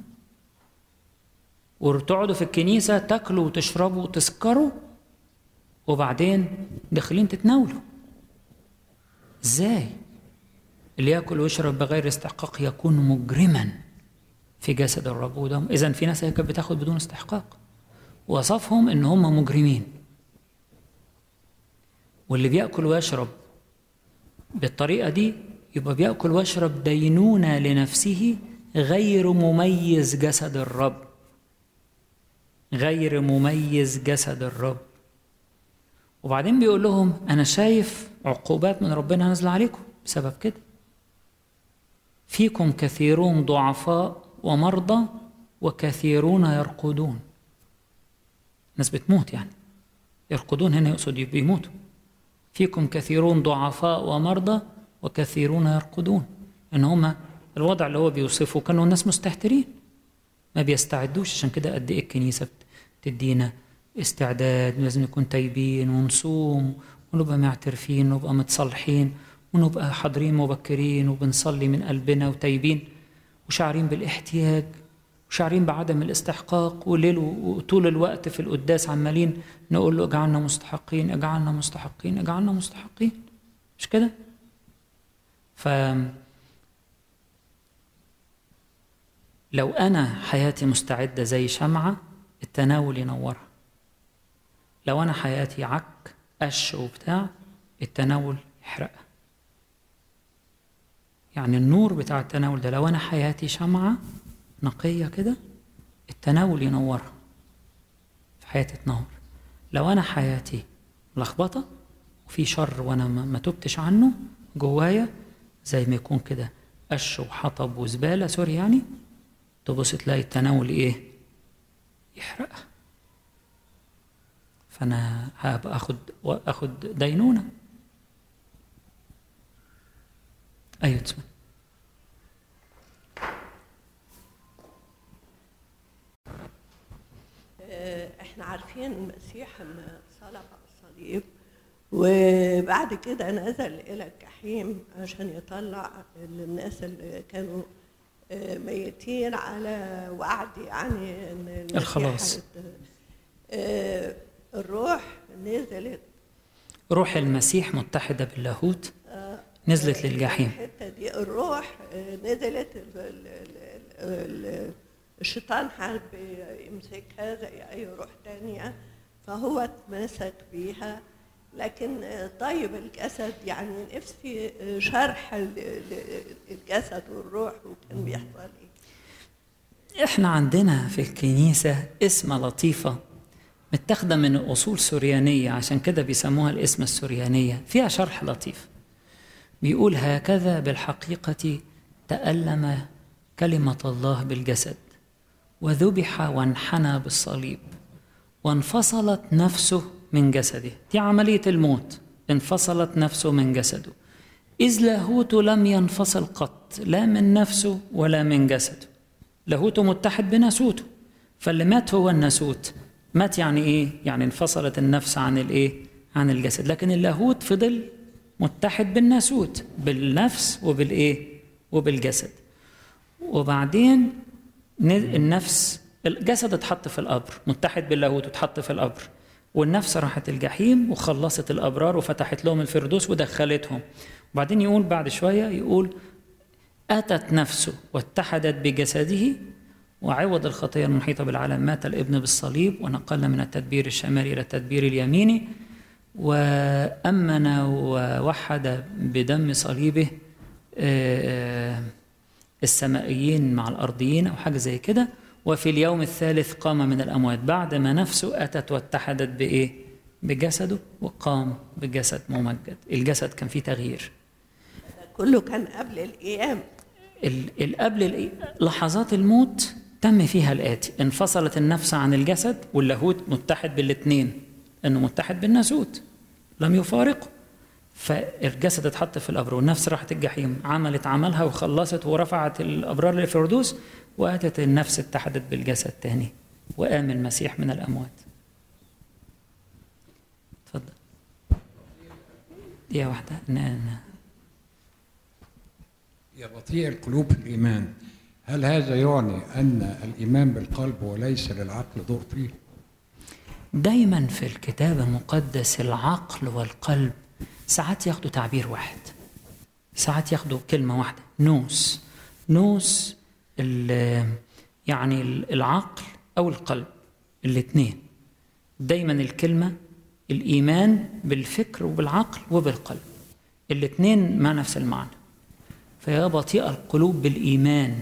وتقعدوا في الكنيسة تاكلوا وتشربوا وتسكروا وبعدين داخلين تتناولوا ازاي اللي ياكل ويشرب بغير استحقاق يكون مجرما في جسد الرب ودمه اذا في ناس هي كانت بتاخد بدون استحقاق وصفهم ان هم مجرمين واللي بياكل ويشرب بالطريقة دي يبقى بيأكل ويشرب دينونة لنفسه غير مميز جسد الرب غير مميز جسد الرب وبعدين بيقول لهم أنا شايف عقوبات من ربنا نازلة عليكم بسبب كده فيكم كثيرون ضعفاء ومرضى وكثيرون يرقدون ناس بتموت يعني يرقدون هنا يقصد بيموتوا فيكم كثيرون ضعفاء ومرضى وكثيرون يرقدون ان هم الوضع اللي هو بيوصفه كانوا الناس مستهترين ما بيستعدوش عشان كده قد ايه الكنيسه تدينا استعداد لازم نكون تايبين ونصوم ونبقى معترفين ونبقى متصالحين ونبقى حاضرين مبكرين وبنصلي من قلبنا وتايبين وشاعرين بالاحتياج وشاعرين بعدم الاستحقاق وليل وطول الوقت في القداس عمالين نقول له اجعلنا مستحقين اجعلنا مستحقين اجعلنا مستحقين مش كده؟ ف لو انا حياتي مستعده زي شمعه التناول ينورها لو انا حياتي عك قش وبتاع التناول يحرقها يعني النور بتاع التناول ده لو انا حياتي شمعه نقيه كده التناول ينورها في حياتي تنور لو انا حياتي لخبطه وفي شر وانا ما تبتش عنه جوايا زي ما يكون كده قش وحطب وزباله سوري يعني تبص تلاقي التناول ايه يحرقها فانا هبقى اخد اخد دينونه ايوه تسمع احنا عارفين المسيح لما صلب على الصليب وبعد كده نزل الى الجحيم عشان يطلع الناس اللي كانوا ميتين على وعد يعني ان الخلاص الروح نزلت روح المسيح متحده باللاهوت نزلت للجحيم الحته دي الروح نزلت ال ال الشيطان حب يمسكها زي اي روح تانية فهو اتمسك بيها لكن طيب الجسد يعني نفسي شرح الجسد والروح وكان بيحصل ايه احنا عندنا في الكنيسة اسم لطيفة متاخدة من أصول سوريانية عشان كده بيسموها الاسم السوريانية فيها شرح لطيف بيقول هكذا بالحقيقة تألم كلمة الله بالجسد وذبح وانحنى بالصليب وانفصلت نفسه من جسده دي عملية الموت انفصلت نفسه من جسده إذ لاهوته لم ينفصل قط لا من نفسه ولا من جسده لاهوته متحد بناسوته فاللي مات هو الناسوت مات يعني ايه يعني انفصلت النفس عن الايه عن الجسد لكن اللاهوت فضل متحد بالناسوت بالنفس وبالايه وبالجسد وبعدين النفس الجسد اتحط في القبر متحد باللاهوت واتحط في القبر والنفس راحت الجحيم وخلصت الابرار وفتحت لهم الفردوس ودخلتهم وبعدين يقول بعد شويه يقول اتت نفسه واتحدت بجسده وعوض الخطيه المحيطه بالعالم مات الابن بالصليب ونقلنا من التدبير الشمالي الى التدبير اليميني وامن ووحد بدم صليبه السمائيين مع الارضيين او حاجه زي كده وفي اليوم الثالث قام من الأموات بعد ما نفسه أتت واتحدت بإيه؟ بجسده وقام بجسد ممجد الجسد كان فيه تغيير كله كان قبل القيام ال- ال- قبل ال- لحظات الموت تم فيها الآتي انفصلت النفس عن الجسد واللاهوت متحد بالاثنين انه متحد بالناسوت لم يفارقه فالجسد اتحط في القبر والنفس راحت الجحيم عملت عملها وخلصت ورفعت الابرار للفردوس واتت النفس اتحدت بالجسد تاني وقام المسيح من الاموات اتفضل دقيقه واحده ن- ن- يا بطيء القلوب في الإيمان هل هذا يعني أن الإيمان بالقلب وليس للعقل دور فيه؟ دايما في الكتاب المقدس العقل والقلب ساعات ياخدوا تعبير واحد ساعات ياخدوا كلمة واحدة نوس نوس ال- يعني ال- العقل أو القلب الاثنين دايما الكلمة الإيمان بالفكر وبالعقل وبالقلب الاثنين مع نفس المعنى فيا بطيء القلوب بالإيمان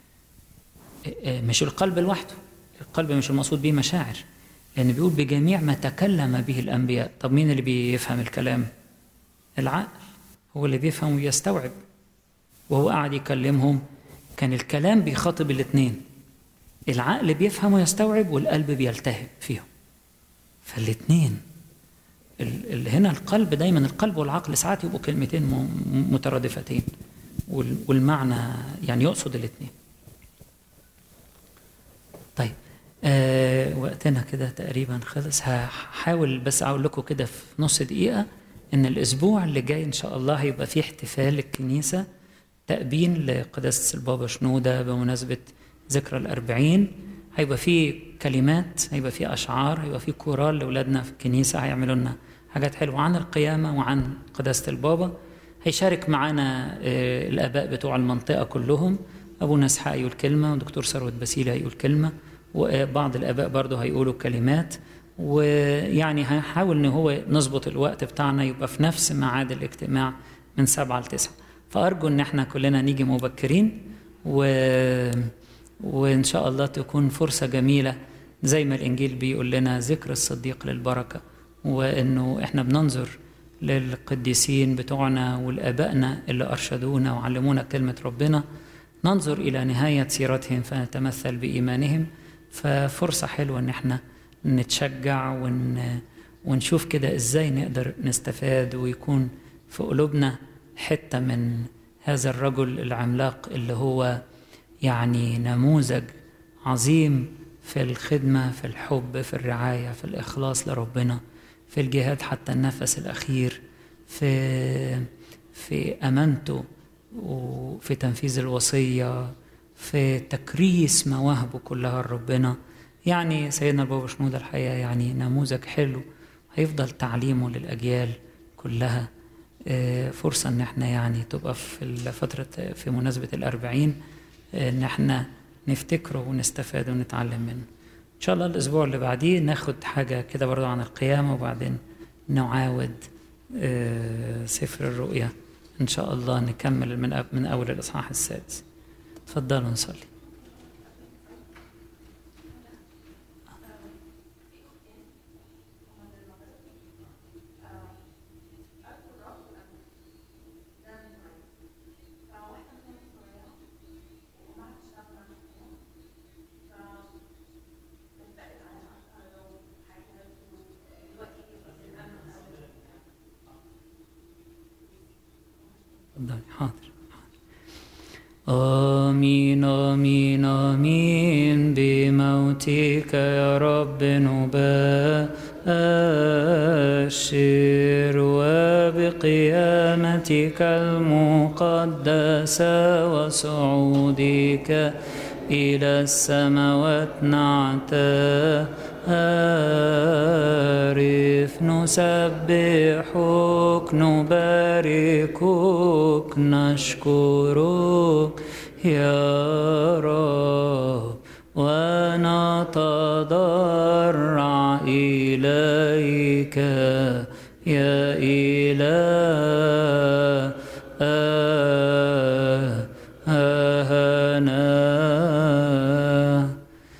مش القلب لوحده القلب مش المقصود به مشاعر لأن بيقول بجميع ما تكلم به الأنبياء طب مين اللي بيفهم الكلام العقل هو اللي بيفهم ويستوعب وهو قاعد يكلمهم كان الكلام بيخاطب الاثنين العقل بيفهم ويستوعب والقلب بيلتهب فيهم فالاثنين ال- ال- هنا القلب دايما القلب والعقل ساعات يبقوا كلمتين م- مترادفتين وال- والمعنى يعني يقصد الاثنين طيب آه وقتنا كده تقريبا خلص هحاول بس اقول لكم كده في نص دقيقه ان الاسبوع اللي جاي ان شاء الله هيبقى فيه احتفال الكنيسه تأبين لقداسة البابا شنودة بمناسبة ذكرى الأربعين هيبقى فيه كلمات هيبقى فيه أشعار هيبقى فيه كورال لأولادنا في الكنيسة هيعملوا لنا حاجات حلوة عن القيامة وعن قداسة البابا هيشارك معانا آه، الآباء بتوع المنطقة كلهم أبونا إسحاق يقول كلمة ودكتور ثروت بسيلة هيقول كلمة وبعض الآباء برضه هيقولوا كلمات ويعني هنحاول ان هو نظبط الوقت بتاعنا يبقى في نفس ميعاد الاجتماع من سبعة لتسعة فأرجو ان احنا كلنا نيجي مبكرين و... وإن شاء الله تكون فرصة جميلة زي ما الإنجيل بيقول لنا ذكر الصديق للبركة وإنه إحنا بننظر للقديسين بتوعنا والآبائنا اللي أرشدونا وعلمونا كلمة ربنا ننظر إلى نهاية سيرتهم فنتمثل بإيمانهم ففرصة حلوة إن إحنا نتشجع ون ونشوف كده إزاي نقدر نستفاد ويكون في قلوبنا حتة من هذا الرجل العملاق اللي هو يعني نموذج عظيم في الخدمة في الحب في الرعاية في الإخلاص لربنا في الجهاد حتى النفس الأخير في في أمانته وفي تنفيذ الوصية في تكريس مواهبه كلها لربنا يعني سيدنا البابا شنودة الحقيقة يعني نموذج حلو هيفضل تعليمه للأجيال كلها آه، فرصة إن احنا يعني تبقى في فترة في مناسبة الأربعين آه، إن احنا نفتكره ونستفاد ونتعلم منه إن شاء الله الأسبوع اللي بعديه ناخد حاجة كده برضو عن القيامة وبعدين نعاود آه، سفر الرؤيا إن شاء الله نكمل من أب- من أول الإصحاح السادس تفضلوا نصلي تفضلي حاضر آمين آمين آمين بموتك يا رب نبشر وبقيامتك المقدسة وصعودك إلى السماوات نعترف نسبحك نباركك نشكرك يا رب ونتضرع إليك يا إله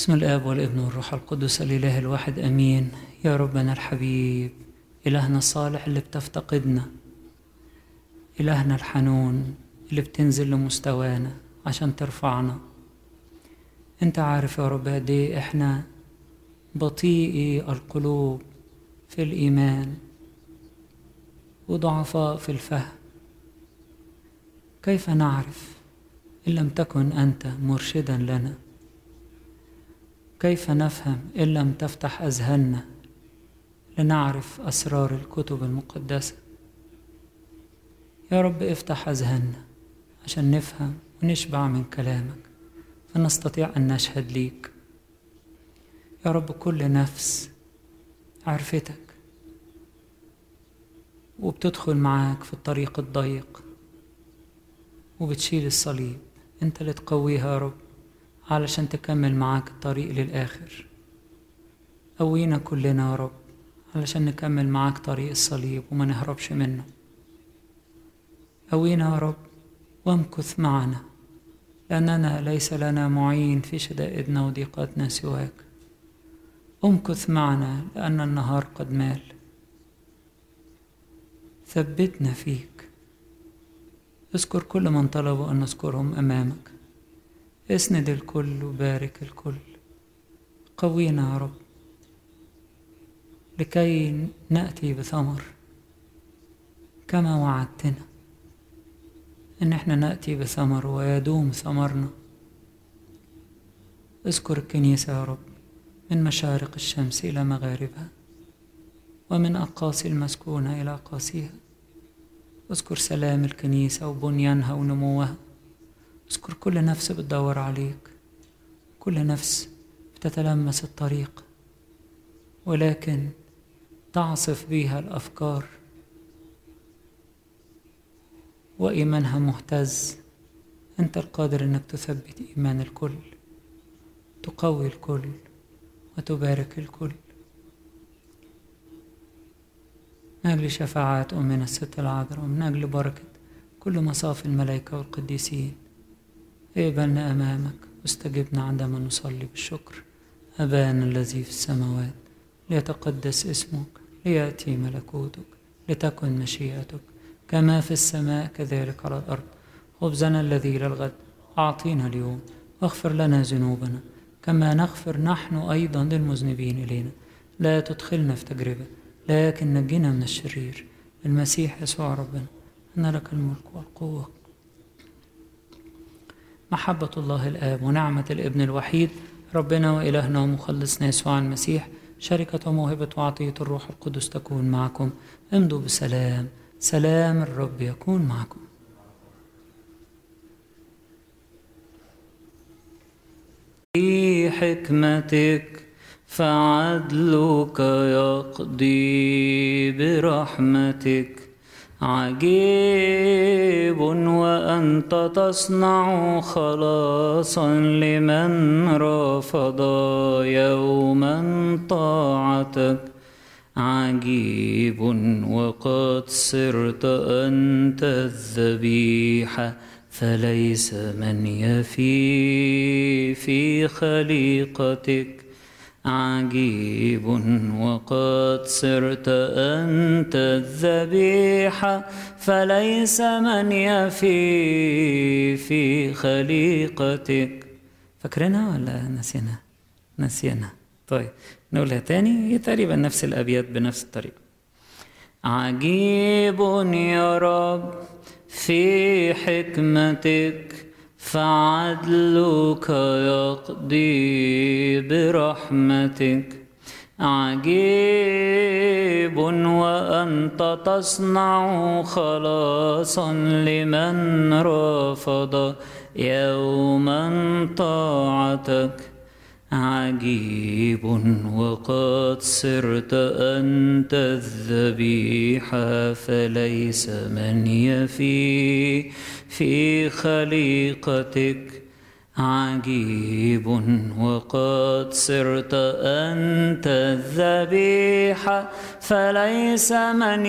بسم الآب والابن والروح القدس الإله الواحد أمين يا ربنا الحبيب إلهنا الصالح اللي بتفتقدنا إلهنا الحنون اللي بتنزل لمستوانا عشان ترفعنا أنت عارف يا رب قد إيه إحنا بطيئي القلوب في الإيمان وضعفاء في الفهم كيف نعرف إن لم تكن أنت مرشدا لنا كيف نفهم إن لم تفتح أذهاننا لنعرف أسرار الكتب المقدسة يا رب افتح أذهاننا عشان نفهم ونشبع من كلامك فنستطيع أن نشهد ليك يا رب كل نفس عرفتك وبتدخل معاك في الطريق الضيق وبتشيل الصليب انت اللي تقويها يا رب علشان تكمل معاك الطريق للآخر قوينا كلنا يا رب علشان نكمل معاك طريق الصليب وما نهربش منه قوينا يا رب وامكث معنا لأننا ليس لنا معين في شدائدنا وضيقاتنا سواك امكث معنا لأن النهار قد مال ثبتنا فيك اذكر كل من طلبوا أن نذكرهم أمامك اسند الكل وبارك الكل قوينا يا رب لكي نأتي بثمر كما وعدتنا إن احنا نأتي بثمر ويدوم ثمرنا اذكر الكنيسة يا رب من مشارق الشمس إلى مغاربها ومن أقاصي المسكونة إلى أقاصيها اذكر سلام الكنيسة وبنيانها ونموها اذكر كل نفس بتدور عليك كل نفس بتتلمس الطريق ولكن تعصف بيها الأفكار وإيمانها مهتز أنت القادر أنك تثبت إيمان الكل تقوي الكل وتبارك الكل من أجل شفاعات أمنا الست العذراء ومن أجل بركة كل مصاف الملائكة والقديسين اقبلنا أمامك واستجبنا عندما نصلي بالشكر أبانا الذي في السماوات ليتقدس اسمك ليأتي ملكوتك لتكن مشيئتك كما في السماء كذلك على الأرض خبزنا الذي للغد أعطينا اليوم واغفر لنا ذنوبنا كما نغفر نحن أيضا للمذنبين إلينا لا تدخلنا في تجربة لكن نجنا من الشرير المسيح يسوع ربنا أن لك الملك والقوة محبة الله الآب ونعمة الابن الوحيد ربنا وإلهنا ومخلصنا يسوع المسيح شركة وموهبة وعطية الروح القدس تكون معكم امضوا بسلام سلام الرب يكون معكم في حكمتك فعدلك يقضي برحمتك عجيب وأنت تصنع خلاصا لمن رفض يوما طاعتك عجيب وقد صرت أنت الذبيحة فليس من يفي في خليقتك عجيب وقد صرت أنت الذبيحة فليس من يفي في خليقتك فاكرينها ولا نسينا نسينا طيب نقولها تاني هي تقريبا نفس الأبيات بنفس الطريقة عجيب يا رب في حكمتك فعدلك يقضي برحمتك عجيب وأنت تصنع خلاصا لمن رفض يوما طاعتك عجيب وقد صرت أنت الذبيحة فليس من يفي في خليقتك عجيب وقد صرت أنت الذبيحة فليس من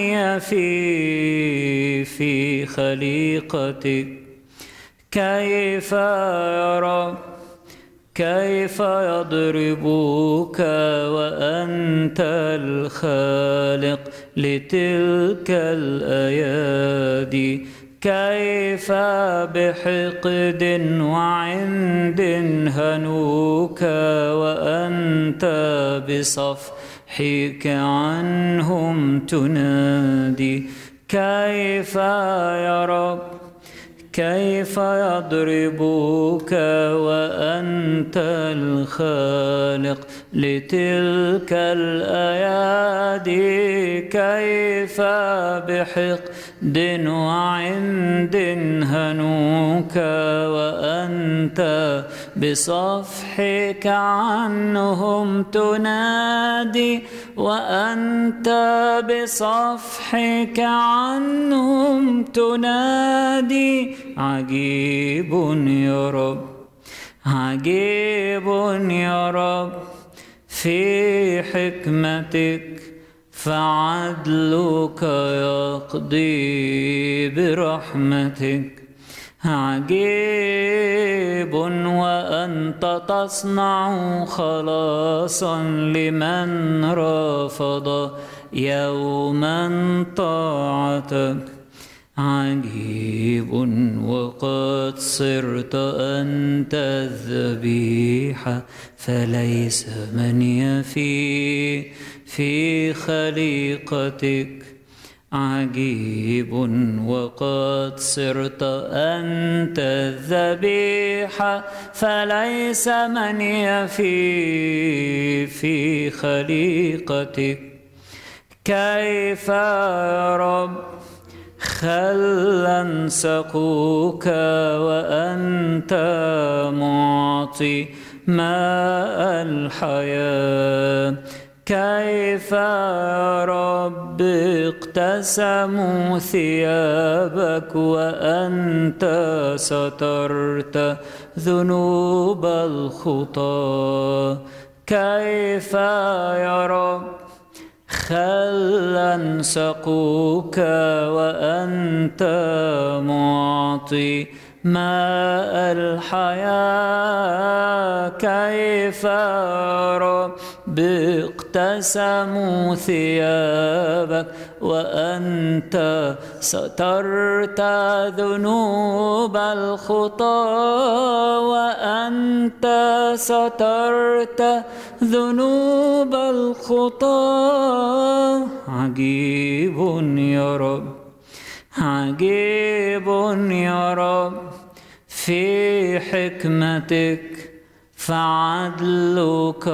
يفي في خليقتك كيف يا رب كيف يضربوك وأنت الخالق لتلك الأيادي كيف بحقد وعند هنوك وأنت بصفحك عنهم تنادي كيف يا رب كيف يضربوك وأنت الخالق لتلك الأيادي كيف بحقد وعند هنوك وأنت بصفحك عنهم تنادي وأنت بصفحك عنهم تنادي عجيب يا رب عجيب يا رب في حكمتك فعدلك يقضي برحمتك عجيب وأنت تصنع خلاصا لمن رفض يوما طاعتك عجيب وقد صرت أنت الذبيحة فليس من يفي في خليقتك عجيب وقد صرت أنت الذبيحة فليس من يفي في خليقتك كيف يا رب خلا سقوك وأنت معطي ماء الحياة كيف يا رب اقتسموا ثيابك وأنت سترت ذنوب الخطى كيف يا رب خلا سقوك وأنت معطي ماء الحياة كيف رب اقتسموا ثيابك وأنت سترت ذنوب الخطى وأنت سترت ذنوب الخطى عجيب يا رب عجيب يا رب في حكمتك فعدلك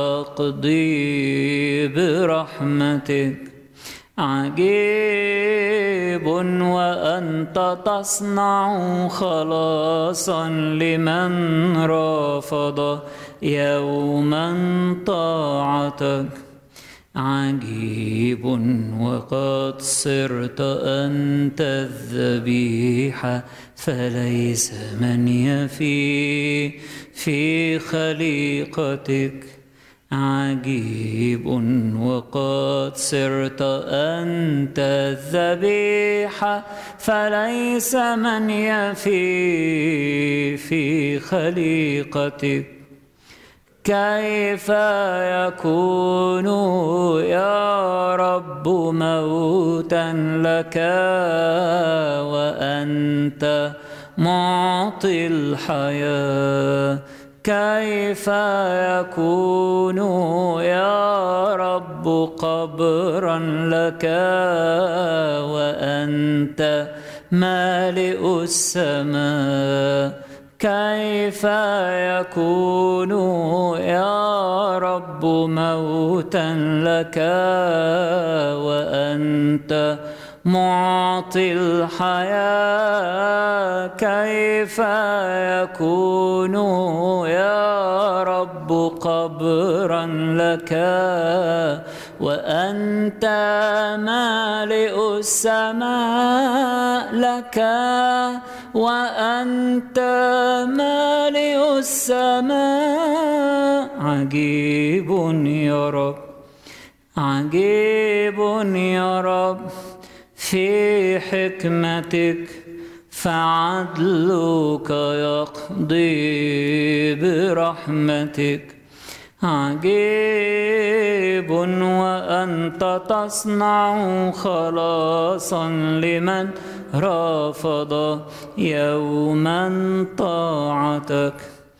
يقضي برحمتك عجيب وأنت تصنع خلاصا لمن رفض يوما طاعتك عجيب وقد صرت أنت الذبيحة فليس من يفي في خليقتك عجيب وقد صرت أنت الذبيحة فليس من يفي في خليقتك كيف يكون يا رب موتا لك وأنت معطي الحياة كيف يكون يا رب قبرا لك وأنت مالئ السماء كيف يكون يا رب موتا لك وأنت معطي الحياة كيف يكون يا رب قبرا لك وأنت مالئ السماء لك وأنت مالئ السماء عجيب يا رب عجيب يا رب في حكمتك فعدلك يقضي برحمتك عجيب وأنت تصنع خلاصا لمن رفض يوما طاعتك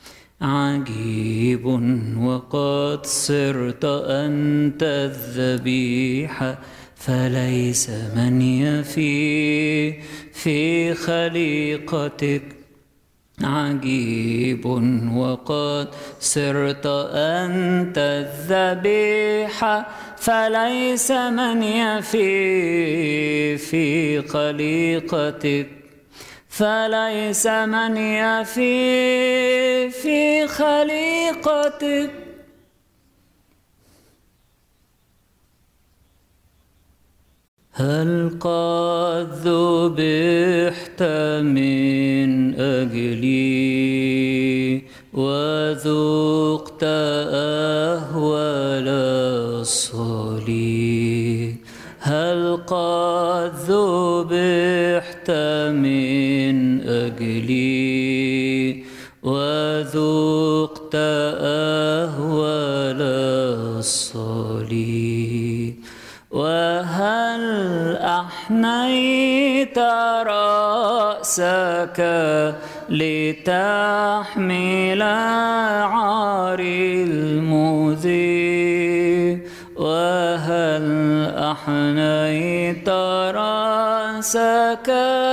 عجيب وقد صرت أنت الذبيحة فليس من يفي في خليقتك عجيب وقد صرت أنت الذبيحة فليس من يفي في خليقتك فليس من يفي في خليقتك هل قد ذبحت من أجلي وذقت أهوال الصليب هل قد ذبحت من أجلي وذقت أهوال الصليب وهل أحنيت رأسك لتحمل عاري المذيب وهل أحنيت رأسك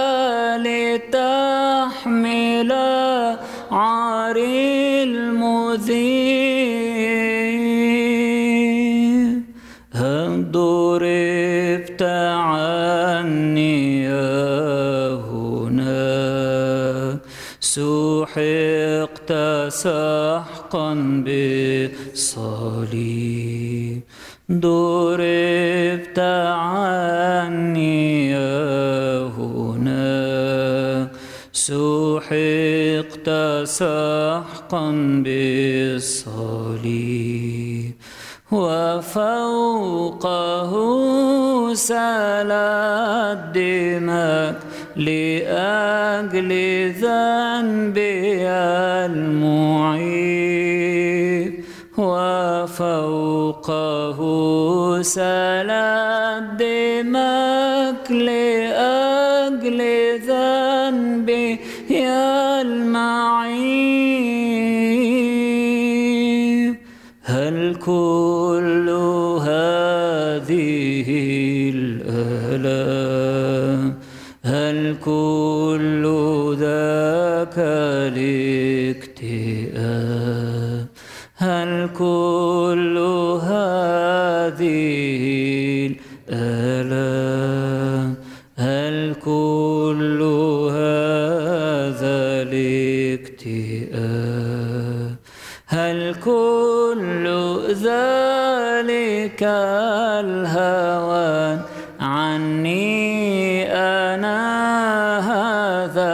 لتحمل عاري المذيب هل ضربت عني يا هنا سحقت سحقا بالصليب ضربت عني يا هنا سحقت سحقا بالصليب وفوقه سالت دماء لأجل ذنبي المعيب وفوقه سالت دماء لأجل ذنبي يا المعيب هل كل هذه الآلام هل كل ذاك الاكتئاب هل كل هذه الآلام هل كل هذا الاكتئاب هل كل ذلك الهوان عني أنا هذا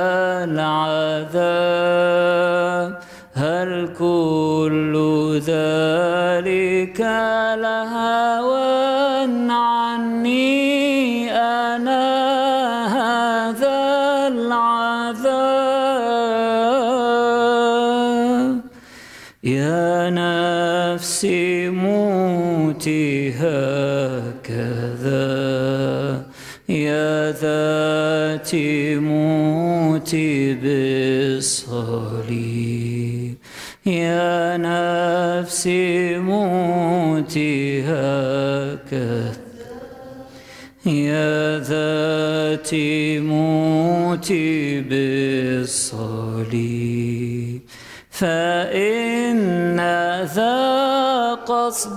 العذاب هل كل ذلك الهوان عني أنا هذا العذاب يا نفسي موتي هكذا يا ذاتي موتي بالصليب يا نفسي موتي هكذا يا ذاتي موتي بالصليب فإن ذا قصد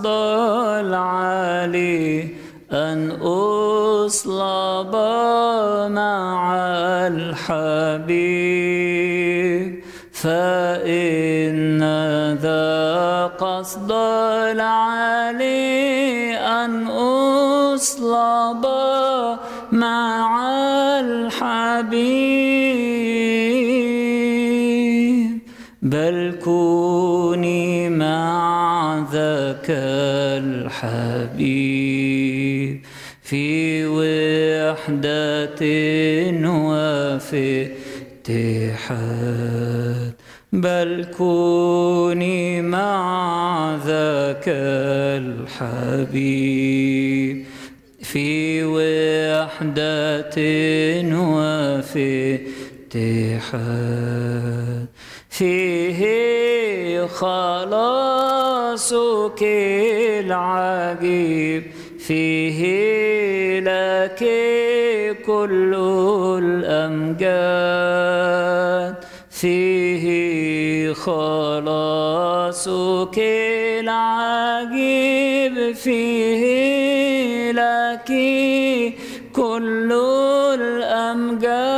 العالي أن أصلب مع الحبيب فإن ذا قصد العالي أن أصلب مع الحبيب بل كوني مع ذاك الحبيب في وحدة وفي اتحاد بل كوني مع ذاك الحبيب في وحدة وفي اتحاد فيه خلاصك العجيب فيه لك كل الأمجاد فيه خلاصك العجيب فيه لك كل الأمجاد